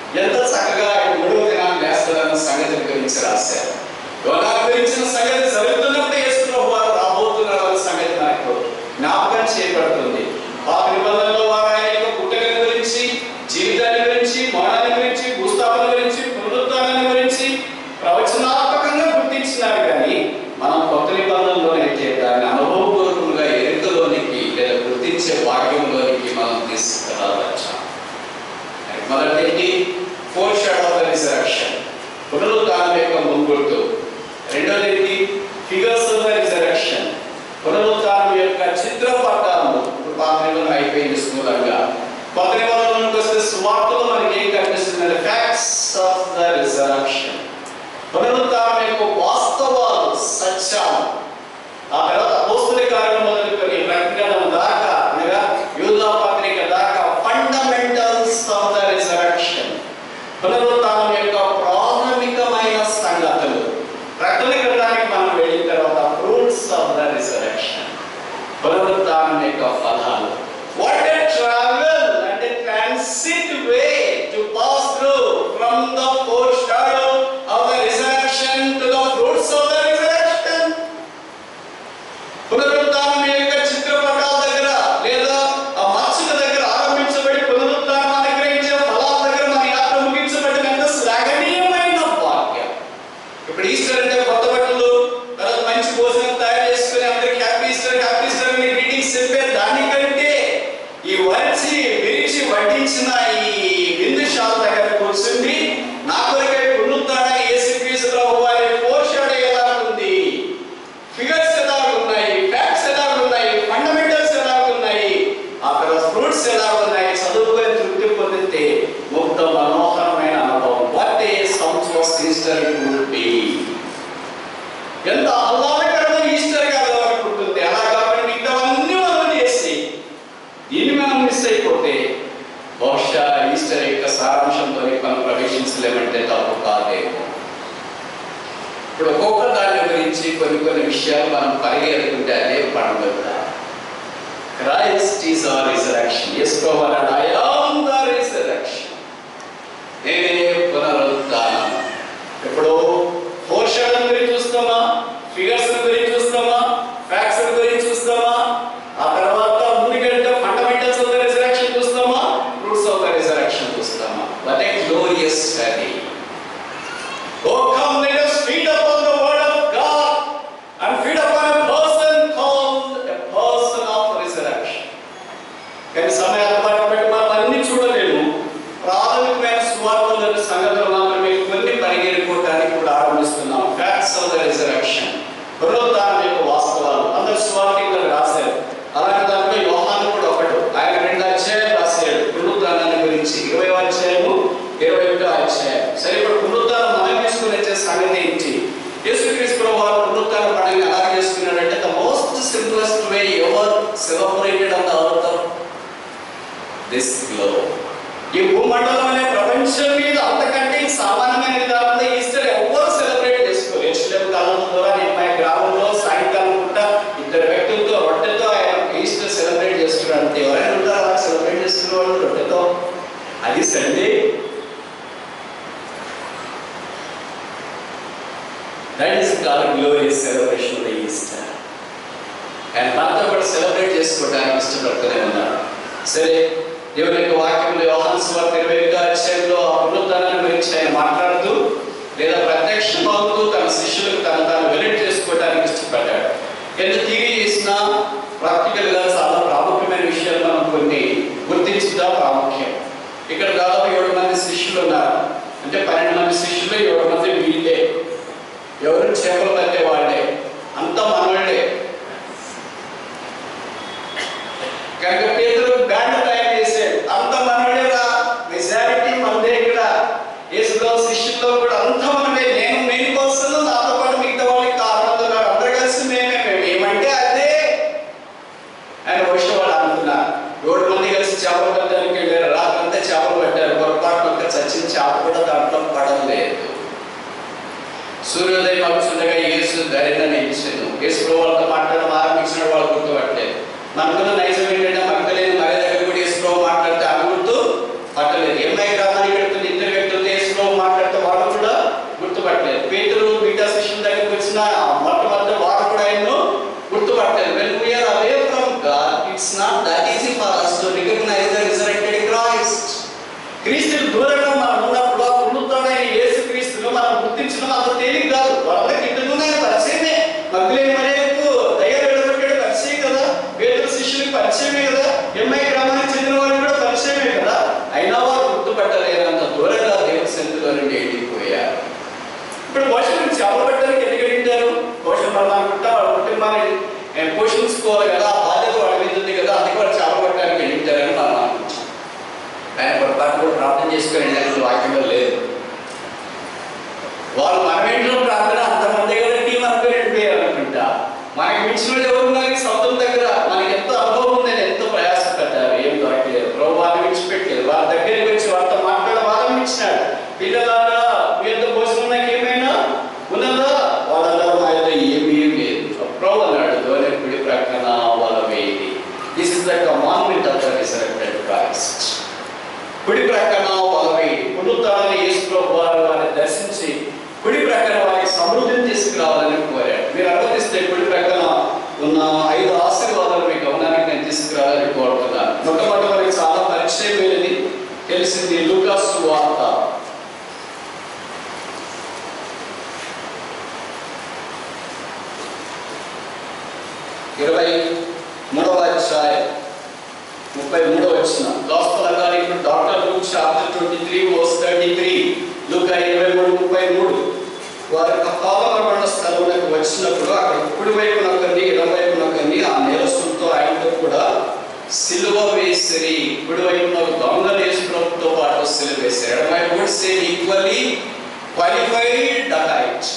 ఎంత చక్కగా ఆయన మూడవ దినాన్ని వేస్తాడన్న సంగతిని గురించి రాశారు యోనా గురించిన సంగతి జరుగుతున్నప్పుడు యేసుప్రభు వారు రాబోతున్నారు అన్న సంగతి నాకు జ్ఞాపకం చేయబడుతుంది పాత నిబంధనలో వారు ఆయన యొక్క పుట్టక గురించి జీవితాన్ని గురించి మరణాన్ని గురించి భూస్థాపన గురించి పునరుద్ధానాన్ని గురించి ప్రవచనాత్మకంగా గుర్తించినారు కానీ మనం కొత్త నిబంధనలోనైతే దాన్ని అనుభవపూర్వకంగా ఎరుకలోనికి లేదా గుర్తించే వాక్యంలోనికి మనం తీసుకురావచ్చు మొదటి foreshadow of the resurrection పునరుద్ధానం యొక్క ముంగుర్తు రెండోది ఫిగర్స్ ఆఫ్ ద రిజరక్షన్ పునరుద్ధానం యొక్క చిత్రపటాలు ఇప్పుడు పాత నిబంధన అయిపోయింది స్థూలంగా కొత్త నిబంధనలోకి వస్తే సువార్తలో మనకి ఏం కనిపిస్తుంది ఫ్యాక్ట్స్ ఆఫ్ ద రిజరక్షన్ పునరుద్ధానం యొక్క వాస్తవాలు సత్యాలు ఆ తర్వాత అపోస్తుల కార్యం మొదలుకొని ప్రకటన దాకా అనగా యూదా పత్రిక దాకా ఫండమెంటల్స్ ఆఫ్ ద రిజరక్షన్ పునరుత్థానం యొక్క ప్రాథమికమైన సంగతులు ప్రకటన గ్రంథానికి మనం వెళ్ళిన తర్వాత ఫ్రూట్స్ ఆఫ్ ద రిజరక్షన్ పునరుత్థానం యొక్క ఫలాలు what a travel and a transit way to pass through from the foreshadow of the resurrection to the fruits of the resurrection పునరుత్థానం యొక్క చిత్రపటాల దగ్గర లేదా ఆ మత్స్యుల దగ్గర ఆరంభించబడి పునరుత్థానం అనుగ్రహించే ఫలాల దగ్గర మన యాత్ర ముగించబడినంత శ్లాఘనీయమైన వాక్యం ఇప్పుడు ఈస్టర్ అంటే కొత్త బట్టలు తర్వాత మంచి భోజనం తయారు చేసుకుని అందరికి హ్యాపీ ఈస్టర్ హ్యాపీ ఈస్టర్ అని గ్రీటింగ్స్ చెప్పే దానికంటే ఈ వచ్చి విరిచి వడ్డించిన ఈ విందుశాల దగ్గర కూర్చుండి నా కొరకై పునరుత్థానం యేసుక్రీస్తు వారి పోషణ ఎలా ఉంది ఫిగర్స్ ఎలా ఉన్నాయి ఫ్యాక్ట్స్ ఎలా ఉన్నాయి ఫండమెంటల్స్ ఎలా ఉన్నాయి అక్కడ ఫ్రూట్స్ ఎలా ఉన్నాయి చదువుకొని తృప్తి పొందితే ముక్త మనోహరమైన అనుభవం వాట్ ఏ సంతోష్ ఈస్టర్ వుడ్ బి ఎంత ఆహ్లాదకరమైన ఈస్టర్ గా అనుకుంటుంది అలా కాబట్టి మిగతావన్నీ మనం చేసి దీన్ని మనం మిస్ అయిపోతే బహుశా ఈస్టర్ యొక్క సారాంశంతో మనం ప్రవేశించలేమంటే తప్పు కాదేమో ఇప్పుడు ఒక్కొక్క దాని గురించి కొన్ని కొన్ని విషయాలు మనం పరిగెత్తుకుంటే అదే పండుగ క్రైస్ట్ ఈజ్ ఆర్ రిజరక్షన్ చేసుకోవాలని ఐ ఆమ్ ద రిజరక్షన్ నేనే పునరుద్ధానం ఇప్పుడు పోషణ గురించి చూస్తామా ఫిగర్స్ గురించి చూస్తామా ఫ్యాక్ట్స్ గురించి చూస్తామా ఆ తర్వాత ముందుకంటే ఫండమెంటల్స్ ఆఫ్ ద రిజరక్షన్ చూస్తామా రూట్స్ ఆఫ్ ద రిజరక్షన్ చూస్తామా what a glorious study Oh, come, let us feed upon the word of God and feed upon a person called a person of resurrection. కానీ సమయాన్ని బట్టి బట్టి మనం అన్ని చూడలేము ప్రాథమికమైన సువార్తలోని సంగతులు మాత్రమే కొన్ని పరిగెడుకోవటానికి కూడా ఆరంభిస్తున్నాం ఫ్యాక్ట్స్ ఆఫ్ ద రిజరక్షన్ పునరుద్ధానం యొక్క వాస్తవాలు అందరు సువార్తికులకు రాశారు అలాంటి దాంట్లో యోహాను కూడా ఒకడు ఆయన రెండు అధ్యాయాలు రాశాడు పునరుద్ధానాన్ని గురించి ఇరవై అధ్యాయము ఇరవై ఒకటో అధ్యాయం సరే ఇప్పుడు పునరుద్ధానం మనం తీసుకుని వచ్చే సంగతి ఏంటి యేసుక్రీస్తు ప్రభు వారు పునరుద్ధాన పండుగ ఎలా చేసుకున్నాడంటే the most simplest way ever celebrated on the earth of this globe ఈ భూమండలం అనే ప్రపంచం మీద అంతకంటే సామాన్యమైన విధానంలో ఈస్టర్ ఎవ్వరు సెలబ్రేట్ చేసుకోరు ఎస్లేం కాలం ద్వారా నేను మా గ్రామంలో సాయంకాలం పూట ఇద్దరు వ్యక్తులతో రొట్టెతో ఆయన ఈస్టర్ సెలబ్రేట్ చేస్తున్నాడు అంతే ఎవరైనా ఉంటారు అలా సెలబ్రేట్ చేస్తున్న వాళ్ళు రొట్టెతో అది Sunday that is call glorious celebration of the Easter and మనతో కూడా సెలబ్రేట్ చేసుకోవడానికి ఇష్టపడుతూనే ఉన్నాడు సరే దేవుని యొక్క వాక్యంలో యోహాను సువార్త ఇరవై ఐదో అధ్యాయంలో ఆ పునరుద్ధానాన్ని గురించి ఆయన మాట్లాడుతూ లేదా ప్రత్యక్షం అవుతూ తన శిష్యులకు తను తాను వెల్లడి చేసుకోవడానికి ఇష్టపడ్డాడు ఎంత తిరిగి చేసినా ప్రాక్టికల్ గా చాలా ప్రాముఖ్యమైన విషయాలు మనం కొన్ని గుర్తించుదా ప్రాముఖ్యం ఇక్కడ దాదాపు ఏడు మంది శిష్యులు ఉన్నారు అంటే పన్నెండు మంది శిష్యులు ఏడు మంది వీళ్ళే ఎవరు చేపలు పట్టే వాళ్ళే అంత మనవాళ్ళే కనుక పేదలు బ్యాండ్ తయారు చేశాడు అంత మనవాడే రా మెజారిటీ మనదే ఇక్కడ యేసులో శిష్యుల్లో కూడా అంత మనమే నేను మెయిన్ పర్సన్ నాతో పాటు మిగతా వాళ్ళకి కారణం ఉన్నారు అందరు కలిసి మేమే మేము ఏమంటే అదే ఆయన వచ్చి వాళ్ళు అనుకున్నారు ఏడు మంది కలిసి చేపలు పట్టడానికి వెళ్ళారు రాత్రంతా చేపలు పట్టారు పొరపాటు ఒక చచ్చిన చేప కూడా దాంట్లో పడలేదు సూర్యోదయం అవుతుండగా యేసు ధైర్యాన్ని ఇచ్చాను యేసు ప్రభు వాళ్ళతో మాట్లాడడం ఆరంభించిన వాళ్ళు గుర్తుపట్టలేదు మనకున్న నైజం ఏంటంటే మగలేని మగ దగ్గర కూడా యేసు ప్రభు మాట్లాడితే ఆమె గుర్తు పట్టలేదు ఏమై గ్రామానికి వెళ్తున్న ఇద్దరు వ్యక్తులు అంత తేలిక కాదు వాళ్ళకి ఇంతకుముందు ఆయన పరిచయమే మగ్గులేని మరియకు దయ్యాలు వెళ్ళగొట్టాడు పరిచయం కదా పేదల శిష్యులకు పరిచయమే కదా ఎంఐ గ్రామానికి చెందిన వాళ్ళు కూడా పరిచయమే కదా అయినా వారు గుర్తుపట్టలేనంత దూరంగా దేవుని సన్నిధిలో నుండి వెళ్ళిపోయారు ఇప్పుడు పోషణ చేపలు పెట్టడానికి ఎందుకు వెళ్ళింటారు పోషణ పడాలనుకుంటా వాళ్ళ కుటుంబాన్ని ఏ, పోషించుకోవాలి కదా ఆ బాధ్యత వాళ్ళ మీద ఉంది కదా అందుకే వాళ్ళు చేపలు పట్టడానికి వెళ్ళింటారని మనం అనుకుంటాం ఆయన పొరపాటు కూడా ప్రార్థన చేసుకొని వెళ్ళినట్టు వాక్యంలో లేదు వాళ్ళు మన ఇంట్లో ప్రార్థన అంతమంది కదా టీం అనుకుని వెళ్ళిపోయారు అనుకుంటా మనకి మించిన వాళ్ళు ఎవరు ఉన్నారు ఈ సొంతం దగ్గర మనకి ఎంతో అనుభవం ఉందని ఎంతో ప్రయాసపడ్డారు ఏం దొరకలేదు ప్రభు వాళ్ళని విడిచిపెట్టలేదు వాళ్ళ దగ్గరికి వచ్చి వాళ్ళతో మాట్లాడ వాళ్ళని ఇచ్చినాడు పిల్లలారా మీ ఎంత భోజనం నాకు ఏమైనా ఉన్నదా వాళ్ళ మా యొక్క ఏమీ లేదు ప్రభు అన్నాడు ధోని కుడి ప్రక్కన వాళ్ళ వేది this is the commandment of the resurrected Christ కుడి ప్రక్కన వాళ్ళవి పునరుత్థానాన్ని యేసు ప్రభు వారు వారిని దర్శించి కుడి ప్రక్కన వారికి సమృద్ధిని తీసుకురావాలని కోరాడు మీరు అనుమతిస్తే కుడి ప్రక్కన ఉన్న ఐదు ఆశీర్వాదాలు మీ గమనానికి నేను తీసుకురావాలని కోరుతున్నాను మొట్టమొదటి మనకి చాలా పరిచయమైనది తెలిసింది లూకాస్ వార్త ఇరవై మూడవ అధ్యాయం ముప్పై మూడో వచ్చిన gospel according doctor Luke chapter twenty three verse thirty three Luke ఇరవై మూడు ముప్పై మూడు వారి పాపమరణ స్థలంలోకి వచ్చినప్పుడు అక్కడ కుడి వైపున ఒకరిని ఎడమ వైపున ఒకరిని ఆ నేరస్తులతో ఆయనతో కూడా సిలువ వేసిరి కుడి వైపున ఒక దొంగ నేసులతో పాటు సిలువ వేసారు ఎడమ వైపు కూడా సేమ్ ఈక్వల్లీ క్వాలిఫైడ్ డకైట్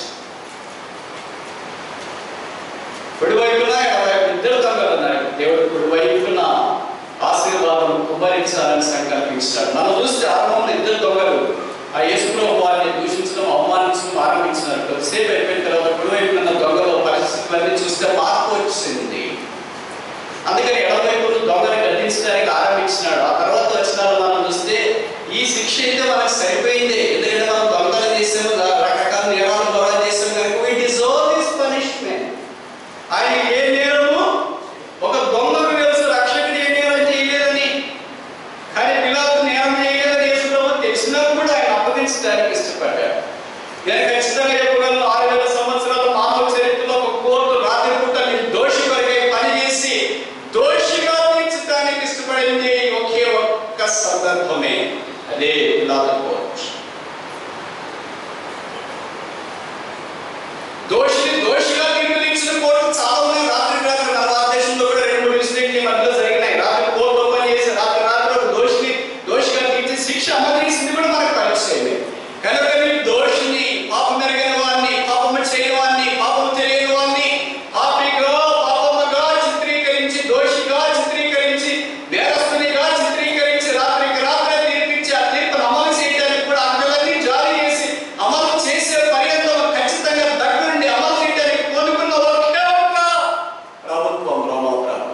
కుడివైపున ఎడమవైపు ఇద్దరు దొంగలు ఉన్నారు దేవుడు కుడివైపున ఆశీర్వాదం కుమ్మరించాలని సంకల్పించాడు మనం చూస్తే ఆరంభంలో ఇద్దరు దొంగలు ఆ యేసుప్రభు వారిని దూషించడం అవమానించడం ఆరంభించినారు కొద్దిసేపు అయిపోయిన తర్వాత కుడివైపున ఉన్న దొంగల పరిస్థితులన్నీ చూస్తే మార్పు వచ్చింది అందుకని ఎడమవైపు దొంగని గద్దించడానికి ఆరంభించినాడు ఆ తర్వాత వచ్చిన మనం చూస్తే ఈ శిక్ష అయితే మనకు సరిపోయింది ఎందుకంటే మనం దొంగలు చేసాము రకరకాల నేరాలు దొంగ చేసాము కనుక వీ డిజర్వ్ దిస్ పనిష్మెంట్ ఆయన ఏ నేరము ఒక దొంగకు తెలుసు రక్షకుడు ఏ నేరం చేయలేదని కానీ పిల్లలకు నేరం చేయలేదని యేసుప్రభు తెలిసినా కూడా ఆయన అప్పగించడానికి ఇష్టపడ్డాడు నేను ఖచ్చితంగా చెప్పగలను ఆరు వేల సంవత్సరాల మానవ చరిత్రలో ఒక కోర్టు రాత్రి పూట నేను దోషి కొరకై పనిచేసి దోషిగా తీర్చడానికి ఇష్టపడింది ఒకే ఒక్క సందర్భమే అదే పిలాతు కోర్టు దోషిని దోషిగా తీర్పునిచ్చిన కోర్టు చాలా ఉన్నాయి రాత్రి రాత్రి మన భారతదేశంలో కూడా రెండు మూడు ఇన్సిడెంట్లు ఈ మధ్యలో జరిగినాయి రాత్రి కోర్టు ఓపెన్ చేసి రాత్రి రాత్రి ఒక దోషిని దోషిగా తీర్చి శిక్ష అమలు చేసింది కూడా మనకు పరిచయమే కనుక నీ దోషిని పాపం మెరుగైన వాడిని పాపము చేయని వాడిని పాపం తెలియని వాడిని పాపిగా పాపముగా చిత్రీకరించి దోషిగా చిత్రీకరించి నేరస్తునిగా చిత్రీకరించి రాత్రికి రాత్రి తీర్పిచ్చి ఆ తీర్పును అమలు చేయడానికి కూడా అందరినీ జారీ చేసి అమలు చేసే పర్యంతం ఖచ్చితంగా దగ్గరుండి అమలు చేయడానికి కోరుకున్న ఒకే ఒక్క ప్రభుత్వం రోమా ప్రభుత్వం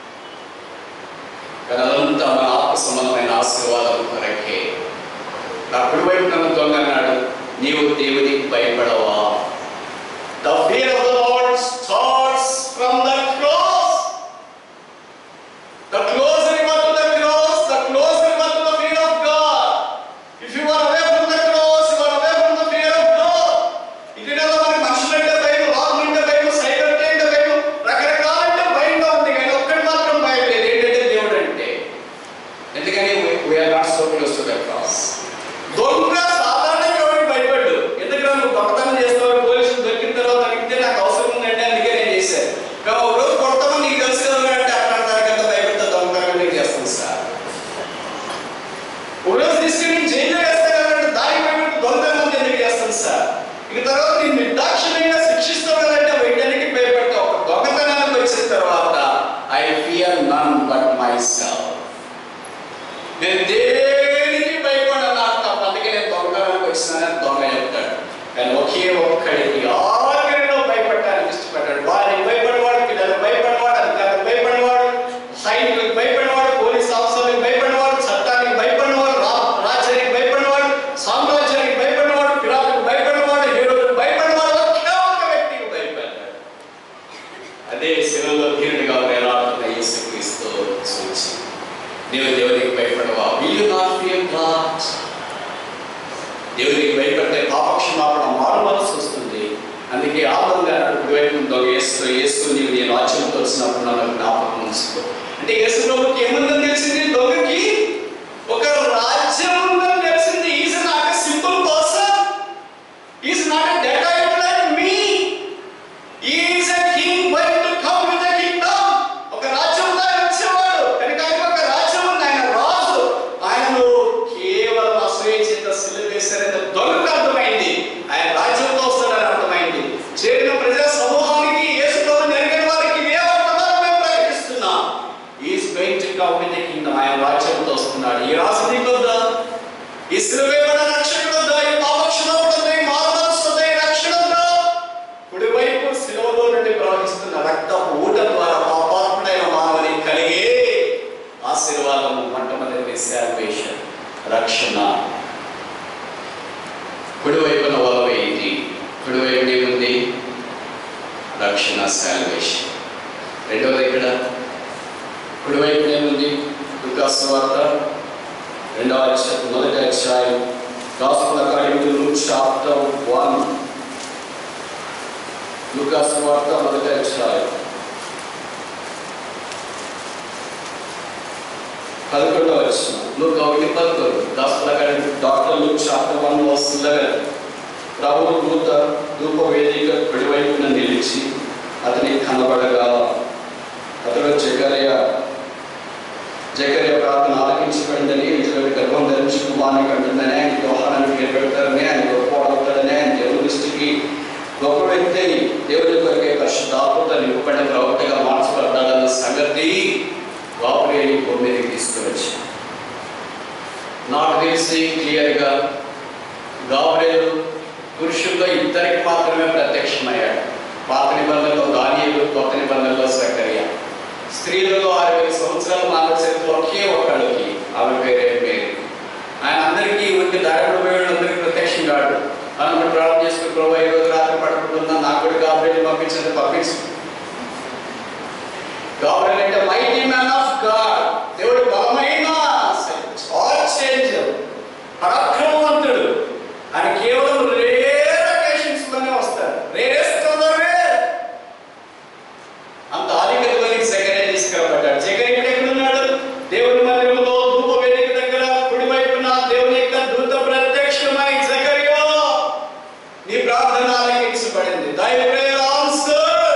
కానీ అదంతా మన ఆత్మ సంబంధమైన ఆశీర్వాదాలు కొరకే నా కుడివైపు నన్ను దొంగ అన్నాడు నీవు దేవునికి భయపడవా The fear of the Lord starts from the cross. The closer you are to the cross, the closer you are to the fear of God. If you are away from the cross, you are away from the fear of God. ఇటుకలో మనకి మనుషులంటే భయం, రాజులంటే భయం, సైనికులంటే అంటే భయం, రకరకాలంటే భయంగా ఉంది కానీ ఒక్కటి మాత్రం భయం లేదు ఏంటంటే దేవుడు అంటే ఎందుకని we are not so close to the cross దొంగ సాధారణంగా ఎవరికి భయపడ్డు ఎందుకంటే నువ్వు దొంగతనం చేస్తావు పోలీసులు దొరికిన తర్వాత అడిగితే నాకు అవసరం ఉందంటే అందుకే నేను చేశాను కానీ ఒక రోజు కొడతామని నీకు తెలుసు కదా అంటే అక్కడ తరగతి భయపెడతా దొంగతనం నేను చేస్తాను సార్ ఒక రోజు తీసుకుని నేను జైల్లో వేస్తా కదంటే దారి భయపెట్టి దొంగతనం ఎందుకు చేస్తాను సార్ ఇక తర్వాత నేను నిర్దాక్షిణ్యంగా శిక్షిస్తావు కదంటే వెంటనే భయపెడతా ఒక దొంగతనానికి వచ్చిన తర్వాత I fear none but myself నేను దేనికి భయపడను నాకు తప్ప అందుకే నేను దొంగతనానికి వచ్చినానని దొంగ చెప్తాడు కానీ ఒకే ఒక్కడికి ఆఖరిలో భయపడటానికి ఇష్టపడ్డాడు వారికి భయపడేవాడు పిల్లలకు భయపడేవాడు అధికారులకు భయపడేవాడు సైనికులకు భయపడేవాడు పోలీస్ ఆఫీసర్లకు భయపడేవాడు చట్టానికి భయపడినవాడు రా రాజ్యానికి భయపడినవాడు సామ్రాజ్యానికి భయపడినవాడు పిల్లలకు భయపడినవాడు హీరోలకు భయపడినవాడు ఒకే ఒక్క వ్యక్తికి భయపడ్డాడు అదే శిలలో ధీరుడిగా వేలాడుతున్న యేసుక్రీస్తు సూచి నీవు దేవునికి భయపడవా విల్ నాట్ ఫియర్ గాడ్ దేవునికి భయపడితే పాపక్షమాపణ మారు మనసు వచ్చినప్పుడు నన్ను జ్ఞాపకం ఉంచుకో అంటే యేసు ప్రభుకి ఏముందని తెలిసింది దొంగకి ఒక రాజ్యం ఉందని తెలిసింది is not a simple person is not a dacoit like me is a king wait to come with a kingdom ఒక రాజ్యం ఆయన వచ్చేవాడు కనుక ఆయన ఒక రాజ్యం ఉంది ఆయన రాజు ఆయనను కేవలం అసూయ చేత సిలువ వేశారని దొంగకు అర్థమైంది ఆయన రాజ్యంతో వస్తాడని అర్థమైంది చేరిన ప్రజా సమూహానికి యేసు ప్రభు నెరవేరిన వారికి ఇదే వర్తమానం మేము ప్రకటిస్తున్నాం is going to come with a kingdom ఆయన రాజ్యంతో వస్తున్నాడు ఈ రాజు నీకు వద్దా ఈ సిలువేబడ రక్షకుడు వద్దా ఈ పాపక్షణవుడు వద్దా ఈ మారుమనస్సు వద్దా ఈ రక్షణ వద్దా కుడివైపు శిలువలో నుండి ప్రవహిస్తున్న రక్తపు ఊట ద్వారా పాపాత్ముడైన మానవుని కలిగే ఆశీర్వాదము మొట్టమొదటి శాల్వేషన్ రక్షణ కుడివైపున వలవేయింది కుడివైపు ఏముంది రక్షణ శాల్వేషన్ రెండవది ఇక్కడ కుడివైపు ఏముంది లుకాసు వార్త రెండవ అధ్యాయం మొదటి అధ్యాయం gospel according to Luke chapter one లూకాస్ వార్త మొదటి అధ్యాయం పదకొండవ వచ్చిన లూక్ ఒకటి పదకొండు gospel according doctor Luke chapter one verse eleven ప్రభు దూత ధూప వేదిక కుడివైపున నిలిచి అతనికి కనబడగా అతడు జకర్య జకర్య ప్రార్థన ఆలకించబడిందని ఇతరుడి గర్భం ధరించి కుమారుని కంటుందని ఆయన వ్యవహారానికి పేరు పెడతారని ఆయన గొప్పవాడవుతాడని ఆయన దేవుని దృష్టికి గొప్ప వ్యక్తి దేవుని కొరకే పరిశుద్ధాత్మత నింపబడిన ప్రవక్తగా మార్చబడ్డాడన్న సంగతి వాపురేని భూమికి తీసుకువచ్చి నాకు తెలిసి క్లియర్గా గాబ్రేలు పురుషుల్లో ఇద్దరికి మాత్రమే ప్రత్యక్షమయ్యాడు పాత నిబంధనలో దానియులు కొత్త నిబంధనలో సకర్య స్త్రీలలో ఆరు వేల సంవత్సరాలు మానవ చరిత్ర ఒకే ఒక్కళ్ళకి ఆమె పేరే పేరు ఆయన అందరికీ ఊరికి దారిపడిపోయాడు అందరికీ ప్రత్యక్షం కాడు మనం ప్రార్థన చేసుకుని ప్రభు ఈ రోజు రాత్రి పడుకుంటున్నా నాకు కూడా గాబ్రేలు పంపించండి పంపించు గాబ్రేల్ అంటే మైటీ మ్యాన్ ఆఫ్ గాడ్ దేవుడు బలమైన ఆల్ చేంజర్ పరాక్రమవంతుడు ఆయన కేవలం రేర్ అకేషన్స్ లోనే వస్తారు రేరెస్ట్ రేర్ అంత ఆధిక్యతలోనికి జగనే తీసుకురాబడ్డాడు జగన్ ఇక్కడ ఎక్కడున్నాడు దేవుని మందిరంలో ధూప వేదిక దగ్గర కుడివైపున దేవుని యొక్క దూత ప్రత్యక్షమై జకరియో నీ ప్రార్థన ఆలకించబడింది thy prayer answer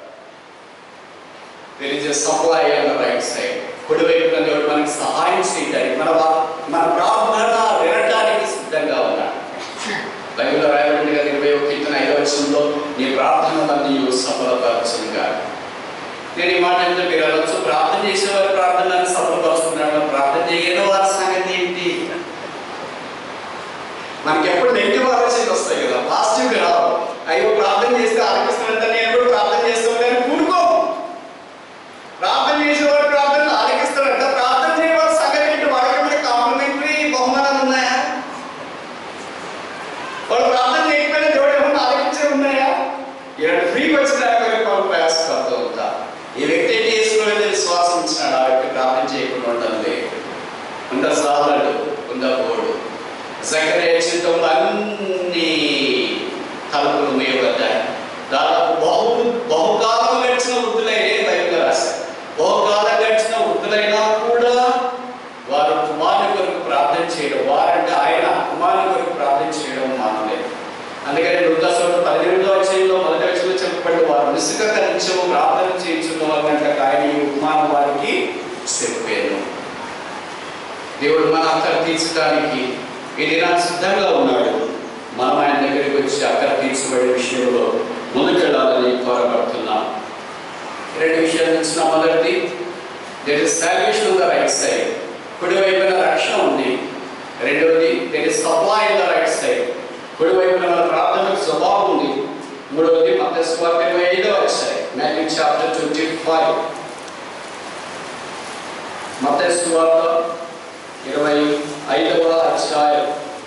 there is a supply on the right side కుడివైపున దేవుడు మనకి సహాయం చేయడానికి మన వా- మన ప్రార్థన వినడానికి సిద్ధంగా ఉన్నాడు బైబిల్లో రాయబడినగా ఇరవై ఒక కీర్తన ఐదో వచనంలో నీ ప్రార్థనలన్నీ సఫలపరచుగా నేను ఈ మాట అంటే మీరు అనొచ్చు ప్రార్థన చేసేవారు ప్రార్థనలను సఫలపరుచుకున్నాడు ప్రార్థన చేయని వారి సంగతి ఏంటి మనకి ఎప్పుడు నెగిటివ్ ఆలోచనలు వస్తాయి కదా పాజిటివ్ గా రావు అయ్యో ప్రార్థన చేస్తే ఆలకిస్తున్నంత నేను కూడా ప్రార్థన చేస్తాను కానీ కూడుకో ప్రార్థన చేసేవారు ప్రార్థనలు ఆలకిస్తారంట ప్రార్థన చేయవారి సంగతి ఏంటి వాళ్ళకి మనకి కాంప్లిమెంటరీ బహుమానాలు ఉన్నాయా వాళ్ళు ప్రార్థన చేయకపోయినా దేవుడు ఏమన్నా ఆలకించే ఉన్నాయా ఇలాంటి ఫ్రీ వచ్చిన వాళ్ళు ప్రయాసపడుతూ ఉంటా ఈ వ్యక్తి ఏం చేసుకునేది విశ్వాసం ఉంచినాడు ఆ వ్యక్తి ప్రార్థన చేయకుండా ఉండడం లేదు ఉంద సాలడు ఉంద పోడు సకరే చిత్తంలో అన్ని తలుపులు మూయబడ్డాయి దాదాపు బహు బహుకాలం గడిచిన వృద్ధులైనే బైబిల్ రాశారు బహుకాలం గడిచిన వృద్ధులైనా కూడా వారు కుమారుని కొరకు ప్రార్థన చేయడం వారంటే ఆయన కుమారుని కొరకు ప్రార్థన చేయడం మానలేదు అందుకని వృద్ధాశ్రమం పదిహేనులో అధ్యాయంలో మొదటి వచ్చంలో చెప్పబడి వారు నిసుక నిత్యము ప్రార్థన చేయించున్న వాళ్ళంటే ఆయన ఈ ఉపమానం వారికి చెప్పాను దేవుడు మన అక్కర తీర్చడానికి ఈ దినాన్ని సిద్ధంగా ఉన్నాడు మనం ఆయన దగ్గరికి వచ్చి అక్కర తీర్చబడే విషయంలో ముందుకెళ్ళాలని కోరబడుతున్నాం ఈ రెండు విషయాలు తెలిసిన మొదటిది there is salvation the right side కుడివైపున రక్షణ ఉంది రెండవది there is supply in the right side కుడివైపున మన ప్రార్థనకు స్వభావం ఉంది మూడవది మత్స్వార్త ఇరవై ఐదవ అధ్యాయం మాథ్యూ చాప్టర్ ట్వంటీ ఫైవ్ మత్స్వార్త ఇరవై ఐదవ అధ్యాయం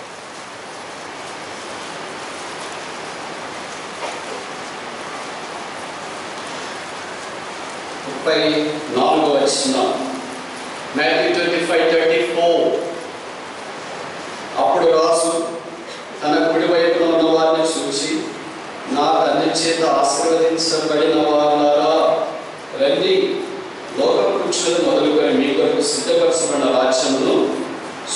ముప్పై నాలుగో వచ్చిన Matthew twenty five thirty four అప్పుడు రాసు తన కుడి వైపున ఉన్న వారిని చూసి నా తండ్రి చేత ఆశీర్వదించబడిన వారులారా రండి